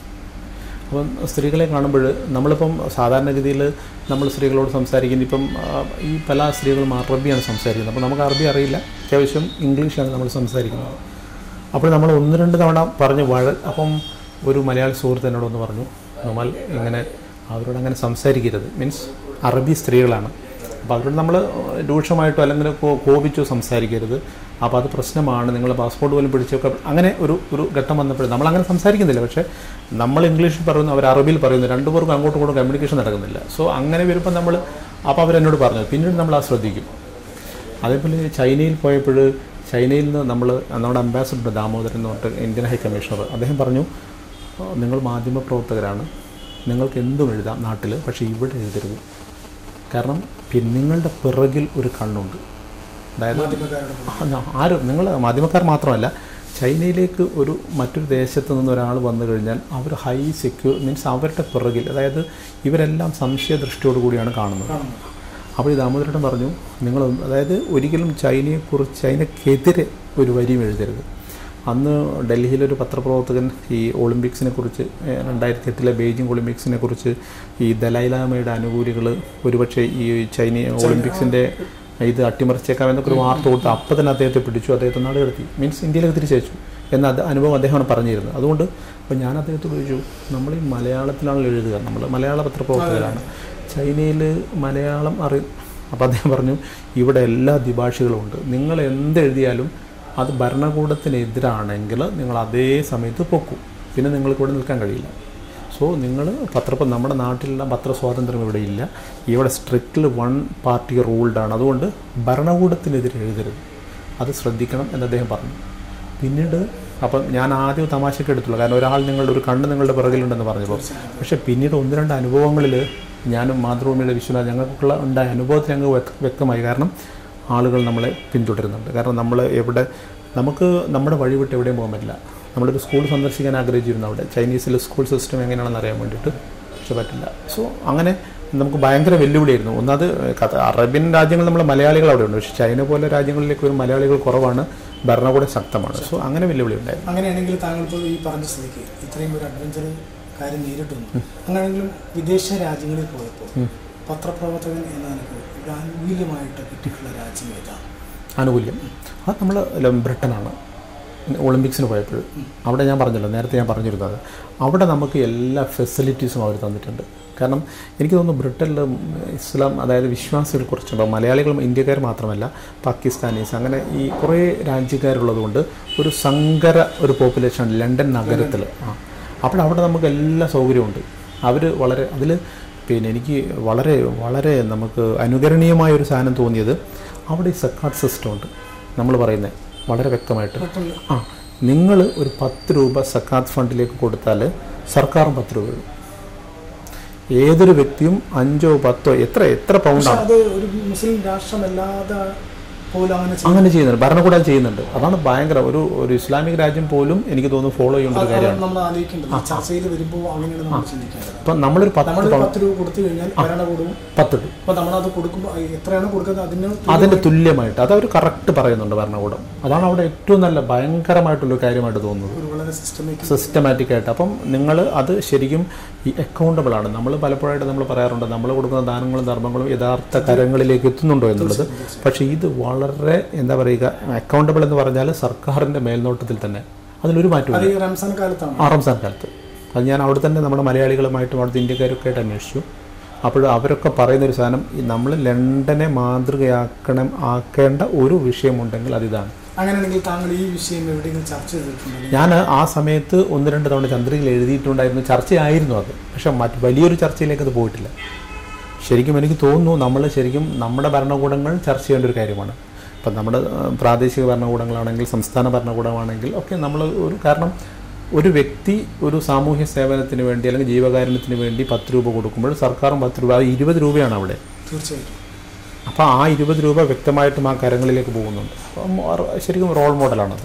അപ്പം സ്ത്രീകളെ കാണുമ്പോൾ നമ്മളിപ്പം സാധാരണഗതിയിൽ നമ്മൾ സ്ത്രീകളോട് സംസാരിക്കുന്നത് ഇപ്പം ആ, ഈ പല സ്ത്രീകളും അറബിയാണ് സംസാരിക്കുന്നത് അപ്പോൾ നമുക്ക് അറബി അറിയില്ല അത്യാവശ്യം ഇംഗ്ലീഷാണ് നമ്മൾ സംസാരിക്കുന്നത് അപ്പോൾ നമ്മൾ ഒന്ന് രണ്ട് തവണ പറഞ്ഞു വഴ അപ്പം ഒരു മലയാളി സുഹൃത്ത് എന്നോട് ഒന്ന് പറഞ്ഞു നമ്മൾ ഇങ്ങനെ അവരോട് അങ്ങനെ സംസാരിക്കരുത് മീൻസ് അറബി സ്ത്രീകളാണ് അപ്പോൾ അവരോട് നമ്മൾ രൂക്ഷമായിട്ടോ അല്ലെങ്കിൽ കോ- കോപിച്ചോ സംസാരിക്കരുത് അപ്പോൾ അത് പ്രശ്നമാണ് നിങ്ങൾ പാസ്പോർട്ട് പോലും പിടിച്ചൊക്കെ അങ്ങനെ ഒരു ഒരു ഘട്ടം വന്നപ്പോൾ നമ്മൾ അങ്ങനെ സംസാരിക്കുന്നില്ല പക്ഷേ നമ്മൾ ഇംഗ്ലീഷിൽ പറയുന്നു അവർ അറബിയിൽ പറയുന്നു രണ്ടുപേർക്കും അങ്ങോട്ടും ഇങ്ങോട്ടും കമ്മ്യൂണിക്കേഷൻ നടക്കുന്നില്ല സോ അങ്ങനെ വരുമ്പോൾ നമ്മൾ അപ്പോൾ അവരെന്നോട് പറഞ്ഞു പിന്നീട് നമ്മൾ ആ ശ്രദ്ധിക്കും അതേപോലെ ചൈനയിൽ പോയപ്പോൾ ചൈനയിൽ നിന്ന് നമ്മൾ നമ്മുടെ അംബാസഡർ ദാമോദരൻ എന്ന് പറഞ്ഞിട്ട് ഇന്ത്യൻ ഹൈ കമ്മീഷണർ അദ്ദേഹം പറഞ്ഞു "ഓ, നിങ്ങൾ മാധ്യമ പ്രവർത്തകരാണ് നിങ്ങൾക്ക് എന്തും എഴുതാം നാട്ടിൽ പക്ഷേ ഇവിടെ എഴുതരുത് കാരണം പിന്നെ നിങ്ങളുടെ പിറകിൽ ഒരു കണ്ണുണ്ട് അതായത് മാധ്യമക്കാരുടെ കൂടെ. ആ, ഞാൻ- ആരും നിങ്ങൾ മാധ്യമക്കാർ മാത്രമല്ല ചൈനയിലേക്ക് ഒരു മറ്റൊരു ദേശത്ത് നിന്ന് ഒരാൾ വന്നു കഴിഞ്ഞാൽ അവർ ഹൈ സെക്യൂർ മീൻസ് അവരുടെ പിറകിൽ അതായത് ഇവരെല്ലാം സംശയദൃഷ്ടിയോടു കൂടിയാണ് കാണുന്നത് കാണുന്നത് അപ്പോൾ ഈ ദാമോദരൻ പറഞ്ഞു നിങ്ങൾ അതായത് ഒരിക്കലും ചൈനയെക്കുറിച്ച് ചൈനക്കെതിരെ ഒരു വരിയും എഴുതരുത് അന്ന് ഡൽഹിയിലൊരു പത്രപ്രവർത്തകൻ ഈ ഒളിമ്പിക്സിനെ കുറിച്ച് രണ്ടായിരത്തി എട്ടിലെ ബെയ്ജിംഗ് ഒളിമ്പിക്സിനെ കുറിച്ച് ഈ ദലൈലാമയുടെ അനുകൂലികൾ ഒരുപക്ഷെ ഈ ചൈന ഒളിമ്പിക്സിൻ്റെ ഇത് അട്ടിമറിച്ചേക്കാം എന്നൊക്കെ ഒരു വാർത്ത കൊടുത്ത് അപ്പം തന്നെ അദ്ദേഹത്തെ പിടിച്ചു അദ്ദേഹത്തെ നാട് കടത്തി മീൻസ് ഇന്ത്യയിലേക്ക് തിരിച്ചയച്ചു എന്ന അത് അനുഭവം അദ്ദേഹമാണ് പറഞ്ഞിരുന്നത് അതുകൊണ്ട് അപ്പോൾ ഞാൻ അദ്ദേഹത്തോട് ചോദിച്ചു നമ്മൾ ഈ മലയാളത്തിലാണല്ലോ എഴുതുക നമ്മൾ മലയാള പത്രപ്രവർത്തകരാണ് ചൈനയിൽ മലയാളം അറി അപ്പോൾ അദ്ദേഹം പറഞ്ഞു ഇവിടെ എല്ലാ ദ്വിഭാഷികളും ഉണ്ട് നിങ്ങൾ എന്തെഴുതിയാലും അത് ഭരണകൂടത്തിനെതിരാണെങ്കിൽ നിങ്ങൾ അതേ സമയത്ത് പൊക്കും പിന്നെ നിങ്ങൾക്ക് ഇവിടെ നിൽക്കാൻ കഴിയില്ല സോ നിങ്ങൾ പത്ര നമ്മുടെ നാട്ടിലെല്ലാം പത്രസ്വാതന്ത്ര്യം ഇവിടെ ഇല്ല ഇവിടെ സ്ട്രിക്റ്റ്ലി വൺ പാർട്ടി റൂൾഡാണ് അതുകൊണ്ട് ഭരണകൂടത്തിനെതിരെ എഴുതരുത് അത് ശ്രദ്ധിക്കണം എന്ന് അദ്ദേഹം പറഞ്ഞു പിന്നീട് അപ്പം ഞാൻ ആദ്യം തമാശയ്ക്ക് എടുത്തുള്ളൂ കാരണം ഒരാൾ നിങ്ങളുടെ ഒരു കണ്ണ് നിങ്ങളുടെ പിറകിലുണ്ടെന്ന് പറഞ്ഞപ്പോൾ പക്ഷേ പിന്നീട് ഒന്ന് രണ്ട് അനുഭവങ്ങളിൽ ഞാനും മാതൃഭൂമിയുടെ വിശ്വനാഥ് ഞങ്ങൾക്കുള്ള ഉണ്ടായ അനുഭവത്തിൽ ഞങ്ങൾ വ്യക്ത- വ്യക്തമായി കാരണം ആളുകൾ നമ്മളെ പിന്തുടരുന്നുണ്ട് കാരണം നമ്മൾ എവിടെ നമുക്ക് നമ്മുടെ വഴി വിട്ട് എവിടെയും പോകാൻ പറ്റില്ല നമ്മളൊരു സ്കൂൾ സന്ദർശിക്കാൻ ആഗ്രഹിച്ചിരുന്നു അവിടെ ചൈനീസിലെ സ്കൂൾ സിസ്റ്റം എങ്ങനെയാണെന്ന് അറിയാൻ വേണ്ടിയിട്ട് പക്ഷെ പറ്റില്ല സോ അങ്ങനെ നമുക്ക് ഭയങ്കര വെല്ലുവിളിയായിരുന്നു ഒന്നത് കഥ അറേബ്യൻ രാജ്യങ്ങൾ നമ്മൾ മലയാളികൾ അവിടെ ഉണ്ട് പക്ഷേ ചൈന പോലെ രാജ്യങ്ങളിലേക്ക് ഒരു മലയാളികൾ കുറവാണ് ഭരണകൂടം ശക്തമാണ് സോ അങ്ങനെ വെല്ലുവിളി ഉണ്ടായിരുന്നു അങ്ങനെയാണെങ്കിൽ താങ്കൾ ഇപ്പോൾ ഈ പറഞ്ഞ സ്ഥിതിക്ക് ഇത്രയും ഒരു അഡ്വഞ്ചർ കാര്യം നേരിട്ടുന്നു അങ്ങനെയാണെങ്കിലും വിദേശ രാജ്യങ്ങളിൽ പോയപ്പോൾ പത്രപ്രവർത്തകൻ എന്ന നിലയ്ക്ക് ഒരു ആനുകൂല്യമായിട്ട് കിട്ടിയിട്ടുള്ള രാജ്യം ഏതാണ് ആനുകൂല്യം അത് നമ്മൾ ബ്രിട്ടനാണ് ഒളിമ്പിക്സിന് പോയപ്പോൾ അവിടെ ഞാൻ പറഞ്ഞല്ലോ നേരത്തെ ഞാൻ പറഞ്ഞിരുന്നത് അവിടെ നമുക്ക് എല്ലാ ഫെസിലിറ്റീസും അവർ തന്നിട്ടുണ്ട് കാരണം എനിക്ക് തോന്നുന്നു ബ്രിട്ടനിൽ ഇസ്ലാം അതായത് വിശ്വാസികൾ കുറച്ചുണ്ട് മലയാളികളും ഇന്ത്യക്കാർ മാത്രമല്ല പാകിസ്ഥാനീസ് അങ്ങനെ ഈ കുറേ രാജ്യക്കാരുള്ളതുകൊണ്ട് ഒരു സങ്കര ഒരു പോപ്പുലേഷൻ ലണ്ടൻ നഗരത്തിൽ ആ അപ്പോൾ അവിടെ നമുക്ക് എല്ലാ സൗകര്യമുണ്ട് അവർ വളരെ അതിൽ പിന്നെ എനിക്ക് വളരെ വളരെ നമുക്ക് അനുകരണീയമായ ഒരു സാധനം തോന്നിയത് അവിടെ ഈ സക്കാത്ത് സിസ്റ്റം ഉണ്ട് നമ്മൾ പറയുന്നത് വളരെ വ്യക്തമായിട്ട് പെട്ടെന്ന് ആ നിങ്ങൾ ഒരു പത്ത് രൂപ സക്കാത്ത് ഫണ്ടിലേക്ക് കൊടുത്താൽ സർക്കാരും പത്ത് രൂപ ഇടും ഏതൊരു വ്യക്തിയും അഞ്ചോ പത്തോ എത്ര എത്ര പക്ഷെ പൗണ്ടാണ് അത് ഒരു മുസ്ലിം രാഷ്ട്രമല്ലാതെ പോലും അങ്ങനെ ചെയ്യും അങ്ങനെ ചെയ്യുന്നുണ്ട് ഭരണകൂടം ചെയ്യുന്നുണ്ട് അതാണ് ഭയങ്കര ഒരു ഒരു ഇസ്ലാമിക് രാജ്യം പോലും എനിക്ക് തോന്നുന്നു ഫോളോ ചെയ്യേണ്ട ഒരു കാര്യമാണ് നമ്മൾ ആലോചിക്കേണ്ടത് ഈ ചർച്ചയിൽ വരുമ്പോൾ അങ്ങനെയാണ് നമ്മൾ ചിന്തിക്കേണ്ടത് ഇപ്പം നമ്മളൊരു പത്ത് നമ്മൾ പത്ത് രൂപ കൊടുത്തു കഴിഞ്ഞാൽ ഭരണകൂടവും പത്ത് രൂപ അപ്പൊ നമ്മളത് കൊടുക്കുമ്പോൾ എത്രയാണ് കൊടുക്കുന്നത് അതിന് അതിന് തുല്യമായിട്ട് അത് അവർ കറക്റ്റ് പറയുന്നുണ്ട് ഭരണകൂടം അതാണ് അവിടെ ഏറ്റവും നല്ല ഭയങ്കരമായിട്ടുള്ള ഒരു കാര്യമായിട്ട് തോന്നുന്നത് ഒരു വളരെ സിസ്റ്റമേറ്റിക് സിസ്റ്റമാറ്റിക് ആയിട്ട് അപ്പം നിങ്ങൾ അത് ശരിക്കും ഈ അക്കൗണ്ടബിൾ ആണ് നമ്മൾ പലപ്പോഴായിട്ട് നമ്മൾ പറയാറുണ്ട് നമ്മൾ കൊടുക്കുന്ന ദാനങ്ങളും ധർമ്മങ്ങളും യഥാർത്ഥ കരങ്ങളിലേക്ക് എത്തുന്നുണ്ടോ എന്നുള്ളത് പക്ഷേ ഇത് വളരെ എന്താ പറയുക അക്കൗണ്ടബിൾ എന്ന് പറഞ്ഞാൽ സർക്കാരിൻ്റെ മേൽനോട്ടത്തിൽ തന്നെ അതിലൊരു മാറ്റവും അത് ഈ റംസാൻ കാലത്താണ് ആ റംസാൻ കാലത്ത് അത് ഞാൻ അവിടെ തന്നെ നമ്മുടെ മലയാളികളുമായിട്ടും അവിടുത്തെ ഇന്ത്യക്കാരൊക്കെ ആയിട്ട് അന്വേഷിച്ചു അപ്പോൾ അവരൊക്കെ പറയുന്ന ഒരു സാധനം ഈ നമ്മൾ ലണ്ടനെ മാതൃകയാക്കണം ആക്കേണ്ട ഒരു വിഷയമുണ്ടെങ്കിൽ അതിതാണ് അങ്ങനെയാണെങ്കിൽ താങ്കൾ ഈ വിഷയം എവിടെയെങ്കിലും ചർച്ച ചെയ്തിട്ടുണ്ടെങ്കിൽ ഞാൻ ആ സമയത്ത് ഒന്ന് രണ്ട് തവണ ചന്ദ്രികയിൽ എഴുതിയിട്ടുണ്ടായിരുന്നു ചർച്ചയായിരുന്നു അത് പക്ഷെ മറ്റ് വലിയൊരു ചർച്ചയിലേക്ക് അത് പോയിട്ടില്ല ശരിക്കും എനിക്ക് തോന്നുന്നു നമ്മൾ ശരിക്കും നമ്മുടെ ഭരണകൂടങ്ങൾ ചർച്ച ചെയ്യേണ്ട ഒരു കാര്യമാണ് ഇപ്പം നമ്മുടെ ആ, പ്രാദേശിക ഭരണകൂടങ്ങളാണെങ്കിൽ സംസ്ഥാന ഭരണകൂടമാണെങ്കിൽ ഒക്കെ നമ്മൾ ഒരു കാരണം ഒരു വ്യക്തി ഒരു സാമൂഹ്യ സേവനത്തിന് വേണ്ടി അല്ലെങ്കിൽ ജീവകാരുണ്യത്തിന് വേണ്ടി പത്ത് രൂപ കൊടുക്കുമ്പോൾ സർക്കാരും പത്ത് രൂപ അത് ഇരുപത് രൂപയാണ് അവിടെ തീർച്ചയായിട്ടും അപ്പോൾ ആ ഇരുപത് രൂപ വ്യക്തമായിട്ടും ആ കരങ്ങളിലേക്ക് പോകുന്നുണ്ട് അപ്പം അത് ശരിക്കും റോൾ മോഡലാണത്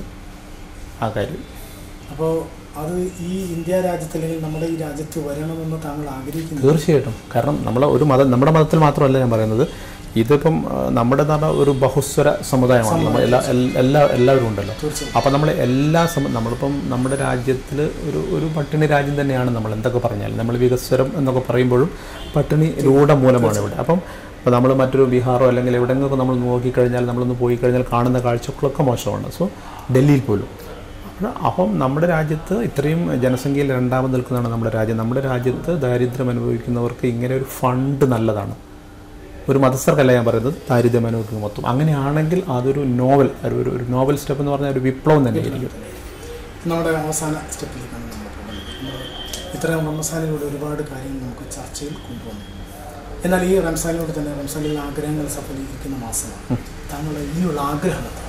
ആ കാര്യം അപ്പോൾ അത് ഈ ഇന്ത്യ രാജ്യത്ത് അല്ലെങ്കിൽ നമ്മുടെ ഈ രാജ്യത്ത് വരണമെന്ന് താങ്കൾ ആഗ്രഹിക്കുന്നു തീർച്ചയായിട്ടും കാരണം നമ്മൾ ഒരു മതം നമ്മുടെ മതത്തിൽ മാത്രമല്ല ഞാൻ പറയുന്നത് ഇതിപ്പം ആ, നമ്മുടെ എന്ന് പറഞ്ഞാൽ ഒരു ബഹുസ്വര സമുദായമാണ് നമ്മൾ എല്ലാ എൽ- എല്ലാ എല്ലാവരും ഉണ്ടല്ലോ തീർച്ചയായും അപ്പം നമ്മൾ എല്ലാ സമ നമ്മളിപ്പം നമ്മുടെ രാജ്യത്തിൽ ഒരു ഒരു പട്ടിണി രാജ്യം തന്നെയാണ് നമ്മൾ എന്തൊക്കെ പറഞ്ഞാലും നമ്മൾ വികസ്വരം എന്നൊക്കെ പറയുമ്പോഴും പട്ടിണി രൂഢമൂലമാണ് ഇവിടെ അപ്പം അപ്പോൾ നമ്മൾ മറ്റൊരു ബീഹാറോ അല്ലെങ്കിൽ എവിടെയെങ്കിലും നമ്മൾ നോക്കിക്കഴിഞ്ഞാൽ നമ്മളൊന്ന് പോയി കഴിഞ്ഞാൽ കാണുന്ന കാഴ്ചകളൊക്കെ മോശമാണ് സോ ഡൽഹിയിൽ പോലും അപ്പോൾ അപ്പം നമ്മുടെ രാജ്യത്ത് ഇത്രയും ജനസംഖ്യയിൽ രണ്ടാമത് നിൽക്കുന്നതാണ് നമ്മുടെ രാജ്യം നമ്മുടെ രാജ്യത്ത് ദാരിദ്ര്യം അനുഭവിക്കുന്നവർക്ക് ഇങ്ങനെ ഒരു ഫണ്ട് നല്ലതാണ് ഒരു മതസ്ഥർക്കല്ല ഞാൻ പറയുന്നത് ദാരിദ്ര്യം അനുഭവിക്കുന്ന മൊത്തം അങ്ങനെയാണെങ്കിൽ അതൊരു നോവൽ ഒരു ഒരു നോവൽ സ്റ്റെപ്പ് എന്ന് പറഞ്ഞാൽ ഒരു വിപ്ലവം തന്നെയായിരിക്കും നമ്മുടെ അവസാന സ്റ്റെപ്പിലേക്കാണ് നമ്മൾ പോകുന്നത് നമ്മൾ ഇത്തരം റംസാനിലൂടെ ഒരുപാട് കാര്യങ്ങൾ നമുക്ക് ചർച്ചയിൽ കൊണ്ടുവന്നു എന്നാൽ ഈ റംസാനിലൂടെ തന്നെ റംസാനിൽ ആഗ്രഹങ്ങൾ സഫലീകരിക്കുന്ന മാസമാണ് താങ്കളുടെ ഇനിയുള്ള ആഗ്രഹം എന്താണ്?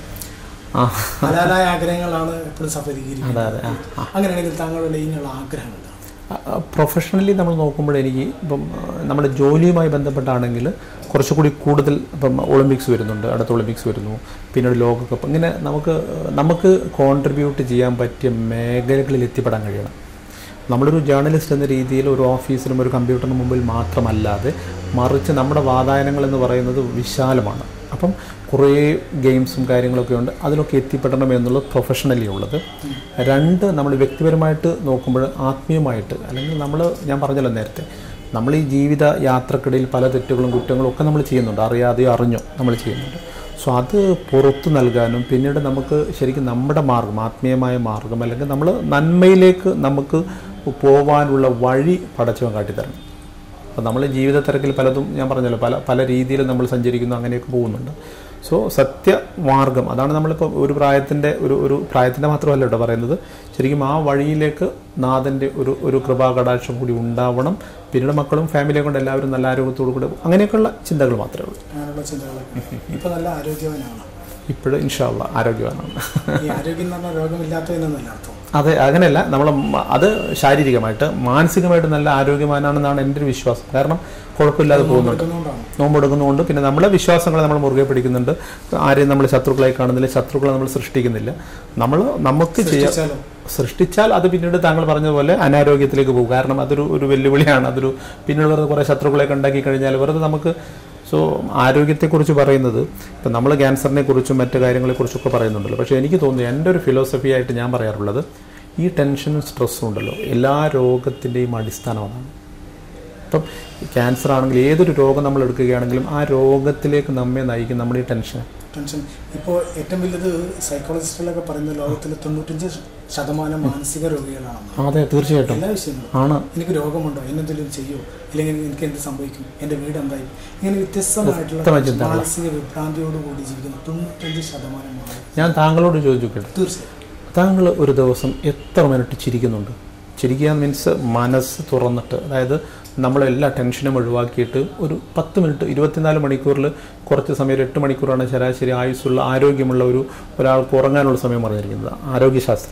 ആ ഹലാലായ ആഗ്രഹങ്ങളാണ് എപ്പോഴും സഫലീകരിക്കുന്നത് അതെ അതെ ആ അങ്ങനെയാണെങ്കിൽ താങ്കളുടെ ഇനിയുള്ള ആഗ്രഹം എന്താണ് പ്രൊഫഷണലി നമ്മൾ നോക്കുമ്പോൾ എനിക്ക് ഇപ്പം ആ, നമ്മുടെ ജോലിയുമായി ബന്ധപ്പെട്ടാണെങ്കിൽ കുറച്ചുകൂടി കൂടുതൽ ഇപ്പം ഒളിമ്പിക്സ് വരുന്നുണ്ട് അടുത്ത ഒളിമ്പിക്സ് വരുന്നു പിന്നീട് ലോകകപ്പ് ഇങ്ങനെ നമുക്ക് നമുക്ക് കോൺട്രിബ്യൂട്ട് ചെയ്യാൻ പറ്റിയ മേഖലകളിൽ എത്തിപ്പെടാൻ കഴിയണം നമ്മളൊരു ജേർണലിസ്റ്റ് എന്ന രീതിയിൽ ഒരു ഓഫീസിലും ഒരു കമ്പ്യൂട്ടറിന് മുമ്പിൽ മാത്രമല്ലാതെ മറിച്ച് നമ്മുടെ വാതായനങ്ങൾ എന്ന് പറയുന്നത് വിശാലമാണ് അപ്പം കുറേ ഗെയിംസും കാര്യങ്ങളൊക്കെ ഉണ്ട് അതിലൊക്കെ എത്തിപ്പെടണം എന്നുള്ളത് പ്രൊഫഷണലി ഉള്ളത് രണ്ട് നമ്മൾ വ്യക്തിപരമായിട്ട് നോക്കുമ്പോൾ ആത്മീയമായിട്ട് അല്ലെങ്കിൽ നമ്മൾ ഞാൻ പറഞ്ഞല്ലോ നേരത്തെ നമ്മൾ ഈ ജീവിത യാത്രക്കിടയിൽ പല തെറ്റുകളും കുറ്റങ്ങളും ഒക്കെ നമ്മൾ ചെയ്യുന്നുണ്ട് അറിയാതെയോ അറിഞ്ഞോ നമ്മൾ ചെയ്യുന്നുണ്ട് സോ അത് പുറത്തു നൽകാനും പിന്നീട് നമുക്ക് ശരിക്കും നമ്മുടെ മാർഗം ആത്മീയമായ മാർഗം അല്ലെങ്കിൽ നമ്മൾ നന്മയിലേക്ക് നമുക്ക് പോകാനുള്ള വഴി പടച്ചവൻ കാട്ടിത്തരണം അപ്പോൾ നമ്മൾ ജീവിത തിരക്കിൽ പലതും ഞാൻ പറഞ്ഞല്ലോ പല പല രീതിയിൽ നമ്മൾ സഞ്ചരിക്കുന്നു അങ്ങനെയൊക്കെ പോകുന്നുണ്ട് സോ സത്യമാർഗം അതാണ് നമ്മളിപ്പോൾ ഒരു പ്രായത്തിൻ്റെ ഒരു ഒരു പ്രായത്തിൻ്റെ മാത്രമല്ല കേട്ടോ പറയുന്നത് ശരിക്കും ആ വഴിയിലേക്ക് നാഥൻ്റെ ഒരു ഒരു കൃപാകടാക്ഷം കൂടി ഉണ്ടാവണം പിന്നീട് മക്കളും ഫാമിലിയെ കൊണ്ട് എല്ലാവരും നല്ല ആരോഗ്യത്തോടു കൂടി അങ്ങനെയൊക്കെയുള്ള ചിന്തകൾ മാത്രമേ ഉള്ളൂ അങ്ങനെയുള്ള ചിന്തകളൊക്കെ ഇപ്പൊ നല്ല ആരോഗ്യവാനാണ് ഇപ്പോഴും ഇൻഷാള്ള ആരോഗ്യവാനാണ് ഈ ആരോഗ്യം എന്ന് പറഞ്ഞാൽ രോഗമില്ലാത്തതെന്നല്ല അർത്ഥം അതെ അങ്ങനെയല്ല നമ്മൾ അത് ശാരീരികമായിട്ട് മാനസികമായിട്ട് നല്ല ആരോഗ്യവാനാണെന്നാണ് എൻ്റെ ഒരു വിശ്വാസം കാരണം കുഴപ്പമില്ലാതെ പോകുന്നുണ്ട് എടുക്കുന്നതുകൊണ്ടാണ് നോമ്പെടുക്കുന്നതുകൊണ്ട് പിന്നെ നമ്മളെ വിശ്വാസങ്ങളെ നമ്മൾ മുറുകെ പിടിക്കുന്നുണ്ട് ആരെയും നമ്മൾ ശത്രുക്കളായി കാണുന്നില്ല ശത്രുക്കളെ നമ്മൾ സൃഷ്ടിക്കുന്നില്ല നമ്മൾ നമുക്ക് ചെയ്യാം സൃഷ്ടിച്ചാലോ സൃഷ്ടിച്ചാൽ അത് പിന്നീട് താങ്കൾ പറഞ്ഞതുപോലെ അനാരോഗ്യത്തിലേക്ക് പോകും കാരണം അതൊരു ഒരു വെല്ലുവിളിയാണ് അതൊരു പിന്നീട് വെറുതെ കുറേ ശത്രുക്കളെയൊക്കെ ഉണ്ടാക്കി കഴിഞ്ഞാൽ വെറുതെ നമുക്ക് സോ ആരോഗ്യത്തെക്കുറിച്ച് പറയുന്നത് ഇപ്പം നമ്മൾ ക്യാൻസറിനെ കുറിച്ചും മറ്റു കാര്യങ്ങളെക്കുറിച്ചൊക്കെ പറയുന്നുണ്ടല്ലോ പക്ഷേ എനിക്ക് തോന്നുന്നു എൻ്റെ ഒരു ഫിലോസഫി ആയിട്ട് ഞാൻ പറയാറുള്ളത് ഈ ടെൻഷനും സ്ട്രെസ്സും ഉണ്ടല്ലോ എല്ലാ രോഗത്തിൻ്റെയും അടിസ്ഥാനം അതാണ് ഇപ്പം ക്യാൻസർ ആണെങ്കിൽ ഏതൊരു രോഗം നമ്മൾ എടുക്കുകയാണെങ്കിലും ആ രോഗത്തിലേക്ക് നമ്മെ നയിക്കും നമ്മുടെ ഈ ടെൻഷൻ ടെൻഷൻ ഇപ്പോൾ ഏറ്റവും വലുത് സൈക്കോളജിസ്റ്റുകളൊക്കെ പറയുന്ന ലോകത്തിൽ തൊണ്ണൂറ്റഞ്ച് ശതമാനം മാനസിക രോഗികളാണെന്ന് അതെ തീർച്ചയായിട്ടും എല്ലാ വിഷയങ്ങളും ആണ് എനിക്ക് രോഗമുണ്ടോ എന്നെന്തെങ്കിലും ചെയ്യോ അല്ലെങ്കിൽ എനിക്ക് എന്ത് സംഭവിക്കും എൻ്റെ വീട് എന്തായി ഇങ്ങനെ വ്യത്യസ്തമായിട്ടുള്ള വ്യക്തമായ ചിന്തകളാണ്. മാനസിക വിഭ്രാന്തിയോടുകൂടി ജീവിക്കുന്ന തൊണ്ണൂറ്റഞ്ച് ശതമാനം ആളുകൾ ഞാൻ താങ്കളോട് ചോദിച്ചു കേട്ടോ തീർച്ചയായും താങ്കൾ ഒരു ദിവസം എത്ര മിനിറ്റ് ചിരിക്കുന്നുണ്ട് ചിരിക്കുക മീൻസ് മനസ്സ് തുറന്നിട്ട് അതായത് നമ്മളെല്ലാ ടെൻഷനും ഒഴിവാക്കിയിട്ട് ഒരു പത്ത് മിനിറ്റ് ഇരുപത്തിനാല് മണിക്കൂറിൽ കുറച്ച് സമയം ഒരു എട്ട് മണിക്കൂറാണ് ശരാശരി ആയുസ്സുള്ള ആരോഗ്യമുള്ള ഒരു ഒരാൾക്ക് ഉറങ്ങാനുള്ള സമയം പറഞ്ഞിരിക്കുന്നത് ആരോഗ്യശാസ്ത്രം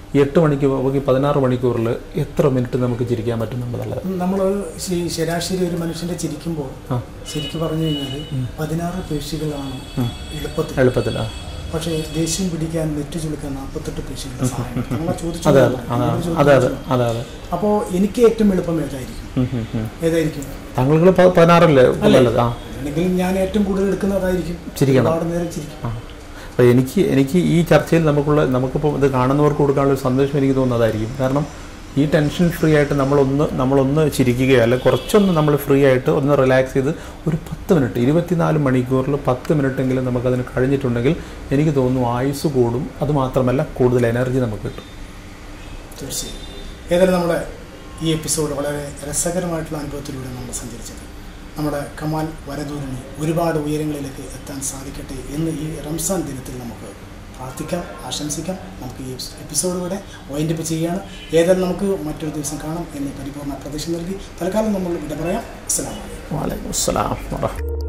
ഈ എട്ട് മണിക്കൂർ നമുക്ക് ഈ പതിനാറ് മണിക്കൂറിൽ എത്ര മിനിറ്റ് നമുക്ക് ചിരിക്കാൻ പറ്റും എന്നുള്ളത് നമ്മൾ ശരാശരി ഒരു മനുഷ്യന്റെ ചിരിക്കുമ്പോൾ ആ ശരിക്കും പറഞ്ഞു കഴിഞ്ഞാൽ പതിനാറ് പേശികളാണ് എളുപ്പത്തിൽ എളുപ്പത്തിൽ ആ പക്ഷേ ദേഷ്യം പിടിക്കാൻ നെറ്റ് ചുളിക്കാൻ നാൽപ്പത്തെട്ട് പേശികളുടെ സഹായം നമ്മളെ ചോദിച്ചു അതെ അതെ അതെ അതെ അതെ അതെ അതെ അപ്പോൾ എനിക്ക് ഏറ്റവും എളുപ്പം ഏതായിരിക്കും ഉം, ഉം, ഉം. ഏതായിരിക്കും താങ്കൾക്ക് പ- പതിനാറല്ലേ നല്ലത് ആ അല്ലെങ്കിൽ ഞാൻ ഏറ്റവും കൂടുതൽ എടുക്കുന്നതായിരിക്കും ചിരിക്കണം. ഒരുപാട് നേരം ചിരിക്കും ആ അപ്പോൾ എനിക്ക് എനിക്ക് ഈ ചർച്ചയിൽ നമുക്കുള്ള നമുക്കിപ്പോൾ ഇത് കാണുന്നവർക്ക് കൊടുക്കാനുള്ള ഒരു സന്ദേശം എനിക്ക് തോന്നുന്നതായിരിക്കും കാരണം ഈ ടെൻഷൻ ഫ്രീ ആയിട്ട് നമ്മളൊന്ന് നമ്മളൊന്ന് ചിരിക്കുകയോ അല്ലെങ്കിൽ കുറച്ചൊന്ന് നമ്മൾ ഫ്രീ ആയിട്ട് ഒന്ന് റിലാക്സ് ചെയ്ത് ഒരു പത്ത് മിനിറ്റ് ഇരുപത്തിനാല് മണിക്കൂറിൽ പത്ത് മിനിറ്റെങ്കിലും നമുക്കതിന് കഴിഞ്ഞിട്ടുണ്ടെങ്കിൽ എനിക്ക് തോന്നുന്നു ആയുസ് കൂടും അത് മാത്രമല്ല കൂടുതൽ എനർജി നമുക്ക് കിട്ടും തീർച്ചയായും ഏതായാലും നമ്മുടെ ഈ എപ്പിസോഡ് വളരെ രസകരമായിട്ടുള്ള അനുഭവത്തിലൂടെ നമ്മൾ സഞ്ചരിച്ചത് നമ്മുടെ കമാൽ വരദൂരിന് ഒരുപാട് ഉയരങ്ങളിലേക്ക് എത്താൻ സാധിക്കട്ടെ എന്ന് ഈ റംസാൻ ദിനത്തിൽ നമുക്ക് പ്രാർത്ഥിക്കാം ആശംസിക്കാം നമുക്ക് ഈ എപ്പിസോഡ് ഇവിടെ വൈൻഡപ്പ് ചെയ്യുകയാണ് ഏതായാലും നമുക്ക് മറ്റൊരു ദിവസം കാണാം എന്ന് പരിപൂർണ്ണ പ്രതീക്ഷ നൽകി തൽക്കാലം നമ്മൾ വിട പറയാം അസ്സലാമു അലൈക്കും വാലൈക്കും അസ്സലാം വറഹ്മത്തുള്ളാഹി